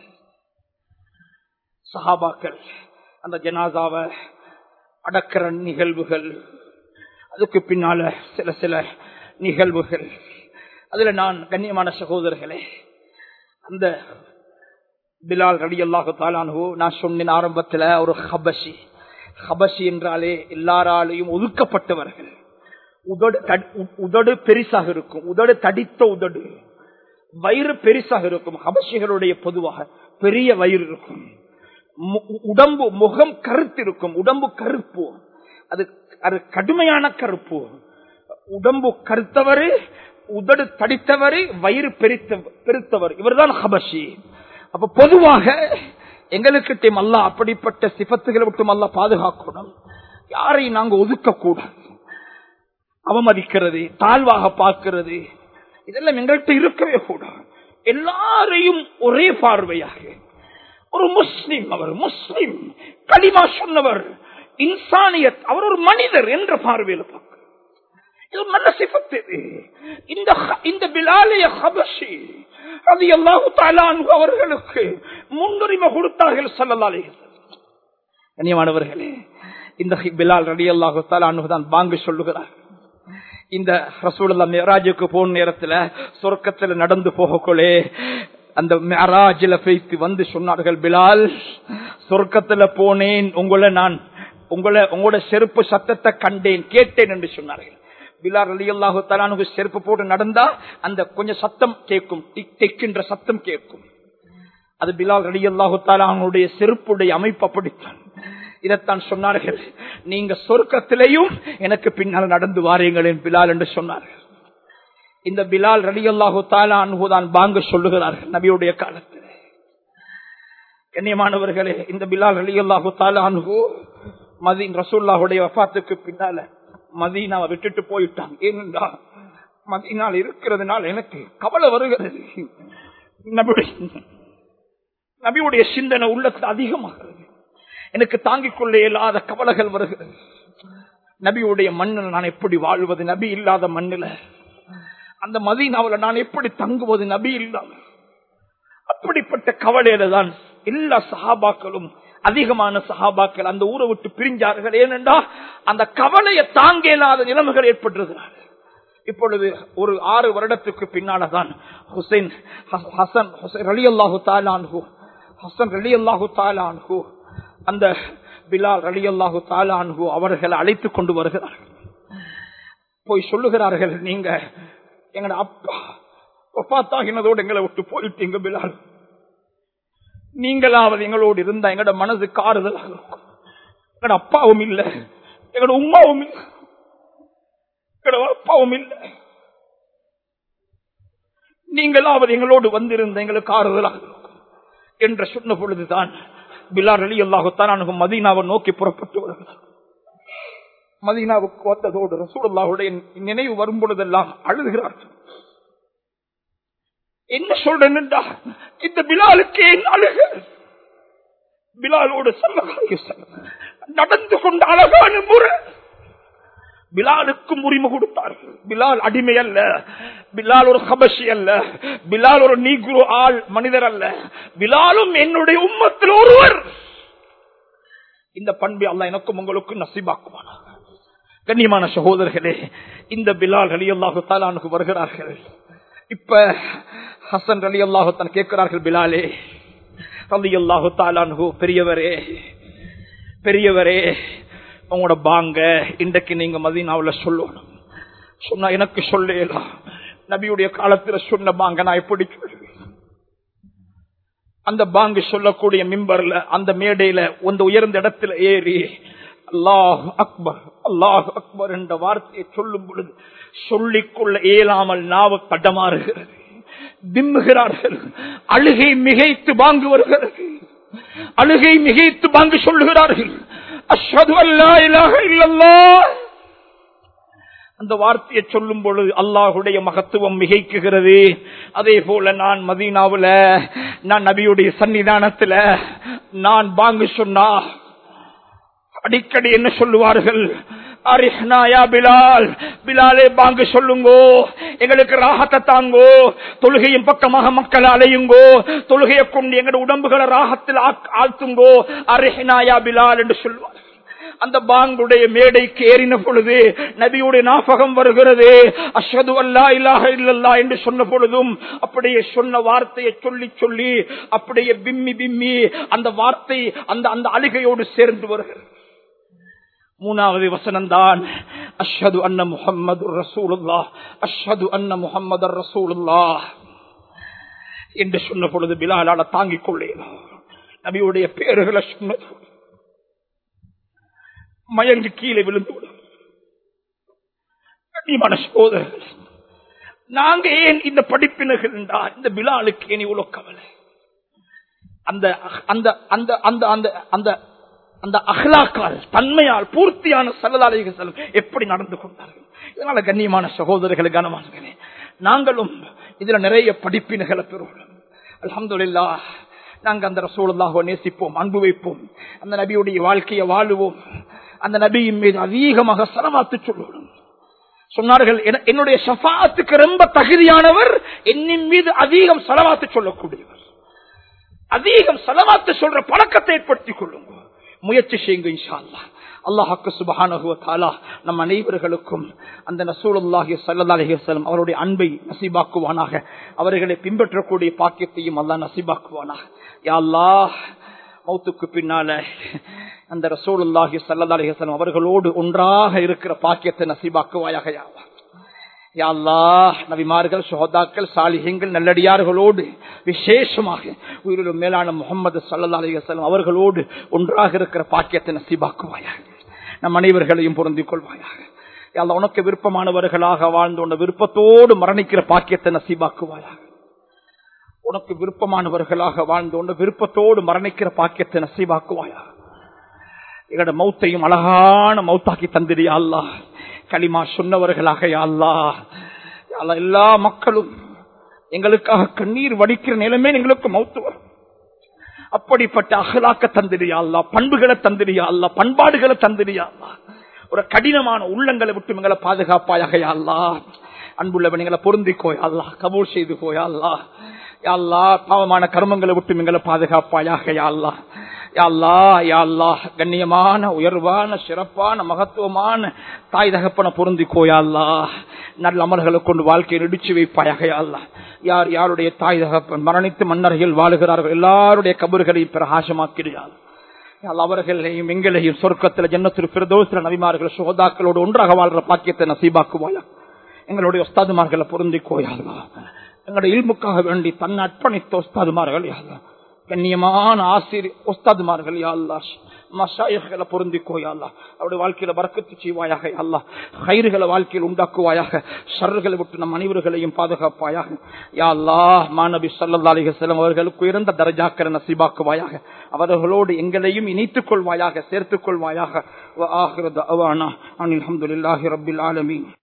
சஹாபாக்கள் அந்த ஜனாதாவை அடக்கிற நிகழ்வுகள் அதுக்கு பின்னால சில சில நிகழ்வுகள் அதுல நான் கண்ணியமான சகோதரர்களே அந்த பிலால் ரடி அல்லாஹு தாலானு நான் சொன்னேன் ஆரம்பத்துல ஒரு ஹபஷி ஹபஷி என்றாலே எல்லாராலையும் ஒதுக்கப்பட்டவர்கள் உதடு உதடு பெரிசாக இருக்கும் உதடு தடித்த உதடு வயிறு பெரிசாக இருக்கும் ஹபஷிகளுடைய பொதுவாக பெரிய வயிறு இருக்கும் உடம்பு முகம் கருத்து இருக்கும் உடம்பு கருப்பு அது அது கடுமையான கருப்பு உடம்பு கருத்தவர் உதடு தடித்தவர் வயிறு பெருத்த பெருத்தவர் இவர்தான் ஹபஷி அப்ப பொதுவாக எங்களுக்கு அல்ல அப்படிப்பட்ட சிபத்துகளை விட்டும் அல்ல பாதுகாக்கணும் யாரையும் நாங்க ஒதுக்க கூடாது அவமதிக்கிறது தாழ்வாக பார்க்கிறது இதெல்லாம் எங்கள்கிட்ட இருக்கவே கூடாது எல்லாரையும் ஒரே பார்வையாக ஒரு முஸ்லிம் அவர் முஸ்லிம் களிமா சொன்னவர் இன்சானியத் அவர் ஒரு மனிதர் என்ற பார்வையில் பார்க்க இது நல்ல சிபத்து இந்த இந்த பிலாலய ஹபஷி அது எல்லாஹு தாலான் அவர்களுக்கு முன்னுரிமை கொடுத்தார்கள் சல்லல்லாலே கண்ணியமானவர்களே இந்த பிலால் ரடி அல்லாஹு தாலானு தான் பாங்கு சொல்லுகிறார் இந்த ரசூலுல்லா மேராஜுக்கு போன நேரத்துல சொர்க்கத்துல நடந்து போகக்குள்ளே அந்த மேராஜில பேசி வந்து சொன்னார்கள் பிலால் சொர்க்கத்துல போனேன் உங்களை நான் உங்களை உங்களோட செருப்பு சத்தத்தை கண்டேன் கேட்டேன் என்று சொன்னார்கள் பிலால் அலி அல்லாஹு தலானுக்கு செருப்பு போட்டு நடந்தா அந்த கொஞ்சம் சத்தம் கேட்கும் டிக் டெக்கின்ற சத்தம் கேட்கும் அது பிலால் அலி அல்லாஹு தலானுடைய செருப்புடைய அமைப்பு அப்படித்தான் இதைத்தான் சொன்னார்கள் நீங்க சொர்க்கத்திலையும் எனக்கு பின்னால் நடந்து வாரீங்களேன் பிலால் என்று சொன்னார்கள் இந்த பிலால் ரலி அல்லாஹு தாலா அன்புதான் பாங்க சொல்லுகிறார்கள் நபியுடைய காலத்தில் கண்ணியமானவர்களே இந்த பிலால் ரலி அல்லாஹு தாலா அன்பு மதீன் ரசூல்லாவுடைய வஃத்துக்கு பின்னால மதீனாவை விட்டுட்டு போயிட்டான் ஏனென்றா மதீனால் இருக்கிறதுனால எனக்கு கவலை வருகிறது நபியுடைய நபியுடைய சிந்தனை உள்ளத்தில் அதிகமாகிறது எனக்கு தாங்கிக் கொள்ள இயலாத கவலைகள் வருகிறது நபியுடைய மண்ணில் நான் எப்படி வாழ்வது நபி இல்லாத மண்ணில் அந்த மதீனாவில் நான் எப்படி தங்குவது நபி இல்லாமல் அப்படிப்பட்ட கவலையில தான் எல்லா சஹாபாக்களும் அதிகமான சஹாபாக்கள் அந்த ஊரை விட்டு பிரிஞ்சார்கள் ஏனென்றா அந்த கவலையை தாங்க இயலாத நிலைமைகள் ஏற்பட்டிருக்கிறார் இப்பொழுது ஒரு ஆறு வருடத்துக்கு பின்னால்தான் ஹுசைன் ஹசன் ஹுசைன் ரலி அல்லாஹு தாலான்ஹூ ஹசன் ரலி அல்லாஹு தாலான்ஹூ அந்த பிலால் ரலி அல்லாஹு தாலான்ஹூ அவர்களை அழைத்துக் கொண்டு வருகிறார்கள் போய் சொல்லுகிறார்கள் நீங்க எங்கட அப்பா ஒப்பாத்தாகினதோடு எங்களை விட்டு போயிட்டீங்க பிலால் நீங்களாவது எங்களோடு இருந்தா எங்கட மனது காறுதலாக இருக்கும் எங்கட அப்பாவும் இல்ல எங்கட உமாவும் இல்ல எங்கட அப்பாவும் இல்ல நீங்களாவது எங்களோடு வந்திருந்த எங்களுக்கு ஆறுதலாக இருக்கும் என்று சொன்ன பொழுதுதான் பிலார் அலி அல்லாஹுத்தான் மதீனாவை நோக்கி புறப்பட்டு வருகிறார் மதீனாவுக்கு வந்ததோடு ரசூலுல்லாவுடைய நினைவு வரும் பொழுதெல்லாம் அழுகிறார்கள் என்ன சொல்றேன் இந்த பிலாலுக்கு ஏன் அழுக பிலாலோடு செல்ல நடந்து கொண்ட அழகான முறை பிலாலுக்கும் உரிமை கொடுத்தார்கள் பிலால் அடிமை அல்ல பிலால் ஒரு கபசி அல்ல பிலால் ஒரு நீகுரு ஆள் மனிதர் அல்ல பிலாலும் என்னுடைய உம்மத்தில் ஒருவர் இந்த பண்பை அல்ல எனக்கும் உங்களுக்கும் நசிபாக்குவானாக கண்ணியமான சகோதரர்களே இந்த பிலால் அலி அல்லாஹு தாலானுக்கு வருகிறார்கள் இப்ப ஹசன் அலி அல்லாஹு தான் கேட்கிறார்கள் பிலாலே அலி அல்லாஹு தாலானு பெரியவரே பெரியவரே உங்களோட பாங்க இன்றைக்கு நீங்க மதீனாவில் சொல்லணும் சொன்னா எனக்கு சொல்லலாம் நபியுடைய காலத்துல சொன்ன பாங்க நான் எப்படி சொல்லுவேன் அந்த பாங்கு சொல்லக்கூடிய மிம்பர்ல அந்த மேடையில அந்த உயர்ந்த இடத்துல ஏறி அல்லாஹ் அக்பர் அல்லாஹ் அக்பர் என்ற வார்த்தையை சொல்லும் பொழுது சொல்லிக்கொள்ள இயலாமல் நாவ தடமாறுகிறது திம்முகிறார்கள் அழுகை மிகைத்து பாங்கு வருகிறது அழுகை மிகைத்து பாங்கு சொல்லுகிறார்கள் அஷ்ஹது அல்லா இலாஹ இல்லல்லாஹ் அந்த வார்த்தையை சொல்லும் பொழுது அல்லாஹுடைய மகத்துவம் மிகைக்குகிறது அதே போல நான் மதீனாவுல நான் நபியுடைய சன்னிதானத்துல நான் பாங்கு சொன்னா அடிக்கடி என்ன சொல்லுவார்கள் அரிஹ்னாயா பிலால் பிலாலே பாங்கு சொல்லுங்கோ எங்களுக்கு ராகத்தை தாங்கோ தொழுகையின் பக்கமாக மக்கள் அலையுங்கோ தொழுகையை கொண்டு எங்களோட உடம்புகளை ராகத்தில் ஆழ்த்துங்கோ அரிஹ்னாயா பிலால் என்று சொல்லுவார் அந்த பாங்குடைய மேடைக்கு ஏறின பொழுது நபியுடைய நாபகம் வருகிறது அஷது அல்லா இல்லாஹ இல்லல்லா என்று சொன்ன பொழுதும் அப்படியே சொன்ன வார்த்தையை சொல்லி சொல்லி அப்படியே பிம்மி பிம்மி அந்த வார்த்தை அந்த அந்த அழுகையோடு சேர்ந்து வருகிறது மூணாவது வசனம்தான் அஷ்ஹது அன்ன முஹம்மது ரசூலுல்லா அஷ்ஹது அன்ன முஹம்மது ரசூலுல்லா என்று சொன்ன பொழுது பிலாலால தாங்கிக் கொள்ளேன் நபியுடைய பேருகளை சொன்னது மயங்கி கீழே விழுந்து விடும் கண்ணியமான சகோதரர்கள் நாங்க ஏன் இந்த படிப்பினர்கள் இந்த பிலாலுக்கு ஏன் இவ்வளவு கவலை அந்த அந்த அந்த அந்த அந்த அந்த அந்த அகலாக்கால் தன்மையால் பூர்த்தியான சல்லதாலைகள் செல்லும் எப்படி நடந்து கொண்டார்கள் இதனால கண்ணியமான சகோதரர்கள் கனமானங்களே நாங்களும் இதுல நிறைய படிப்பினைகளை பெறுவோம் அலமதுல்லா நாங்க அந்த ரசூலாக நேசிப்போம் அன்பு வைப்போம் அந்த நபியுடைய வாழ்க்கையை வாழுவோம் அந்த நபியின் மீது அதிகமாக சரமாத்து சொல்லுவோம் சொன்னார்கள் என்னுடைய சஃபாத்துக்கு ரொம்ப தகுதியானவர் என்னின் மீது அதிகம் செலவாத்து சொல்லக்கூடியவர் அதிகம் செலவாத்து சொல்ற பழக்கத்தை ஏற்படுத்திக் கொள்ளுங்க முயற்சி செய்யுங்க இன்ஷா அல்லா அல்லாஹாக்கு சுபஹானுவத்தாலா நம் அனைவர்களுக்கும் அந்த நசூலுல்லாஹி சல்லா அலிஹலம் அவருடைய அன்பை நசீபாக்குவானாக அவர்களை பின்பற்றக்கூடிய பாக்கியத்தையும் அல்லா நசீபாக்குவானாக யா அல்லாஹ் மௌத்துக்கு பின்னால அந்த ரசூலுல்லாஹி சல்லா அலிஹலம் அவர்களோடு ஒன்றாக இருக்கிற பாக்கியத்தை நசீபாக்குவாயாக யாவா யாழ்லா நபிமார்கள் சோதாக்கள் சாலிகங்கள் நல்லடியார்களோடு விசேஷமாக உயிரிலும் மேலான முகமது சல்லா அலிவசலம் அவர்களோடு ஒன்றாக இருக்கிற பாக்கியத்தை நசீபாக்குவாயாக நம் அனைவர்களையும் பொருந்திக் கொள்வாயாக யாழ்லா உனக்கு விருப்பமானவர்களாக வாழ்ந்து உன்ன விருப்பத்தோடு மரணிக்கிற பாக்கியத்தை நசீபாக்குவாயாக உனக்கு விருப்பமானவர்களாக வாழ்ந்து உன்ன விருப்பத்தோடு மரணிக்கிற பாக்கியத்தை நசீபாக்குவாயாக எங்களோட மௌத்தையும் அழகான மௌத்தாக்கி தந்திரியா அல்லா களிமா சொன்னவர்களாக யாழ்லா யாழ்லா எல்லா மக்களும் எங்களுக்காக கண்ணீர் வடிக்கிற நிலைமை எங்களுக்கு மௌத்து வரும் அப்படிப்பட்ட அகலாக்க தந்திரியா அல்லா பண்புகளை தந்திரியா அல்லா பண்பாடுகளை தந்திரியா அல்லா ஒரு கடினமான உள்ளங்களை விட்டு எங்களை பாதுகாப்பாயாக யாழ்லா அன்புள்ளவன் எங்களை பொருந்திக்கோய் அல்லா கபூல் செய்து போயா அல்லா யாழ்லா பாவமான கர்மங்களை விட்டு எங்களை பாதுகாப்பாயாக யாழ்லா யாழ்லா யாழ்லா கண்ணியமான உயர்வான சிறப்பான மகத்துவமான தாய் தகப்பன பொருந்தி கோயாள்லா நல்ல அமல்களை கொண்டு வாழ்க்கையை நடிச்சு வைப்பாயாக யாழ்லா யார் யாருடைய தாய் தகப்பன் மரணித்து மன்னர்கள் வாழுகிறார்கள் எல்லாருடைய கபர்களையும் பிரகாசமாக்கிறாள் அவர்களையும் எங்களையும் சொர்க்கத்தில் ஜன்னத்தில் பிரதோசில நபிமார்கள் சோதாக்களோடு ஒன்றாக வாழ்ற பாக்கியத்தை நசீபாக்குவாயா எங்களுடைய ஒஸ்தாதுமார்களை பொருந்தி கோயாள்லா எங்களுடைய இல்முக்காக வேண்டி தன்னை அர்ப்பணித்த ஒஸ்தாதுமார்கள் யாழ்லா கண்ணியமான ஆசிரியர் ஒஸ்தாதுமார்கள் யாழ்லா மஷாயகளை பொருந்திக்கோ யாழ்லா அவருடைய வாழ்க்கையில வரக்கத்து செய்வாயாக அல்லா கயிறுகளை வாழ்க்கையில் உண்டாக்குவாயாக ஷர்களை விட்டு நம் அனைவர்களையும் பாதுகாப்பாயாக யாழ்லா மாணவி சல்லா அலிஹலம் அவர்களுக்கு உயர்ந்த தரஜாக்கிற நசிபாக்குவாயாக அவர்களோடு எங்களையும் இணைத்துக் கொள்வாயாக சேர்த்துக் கொள்வாயாக அலமதுல்லாஹி ரபில் ஆலமீன்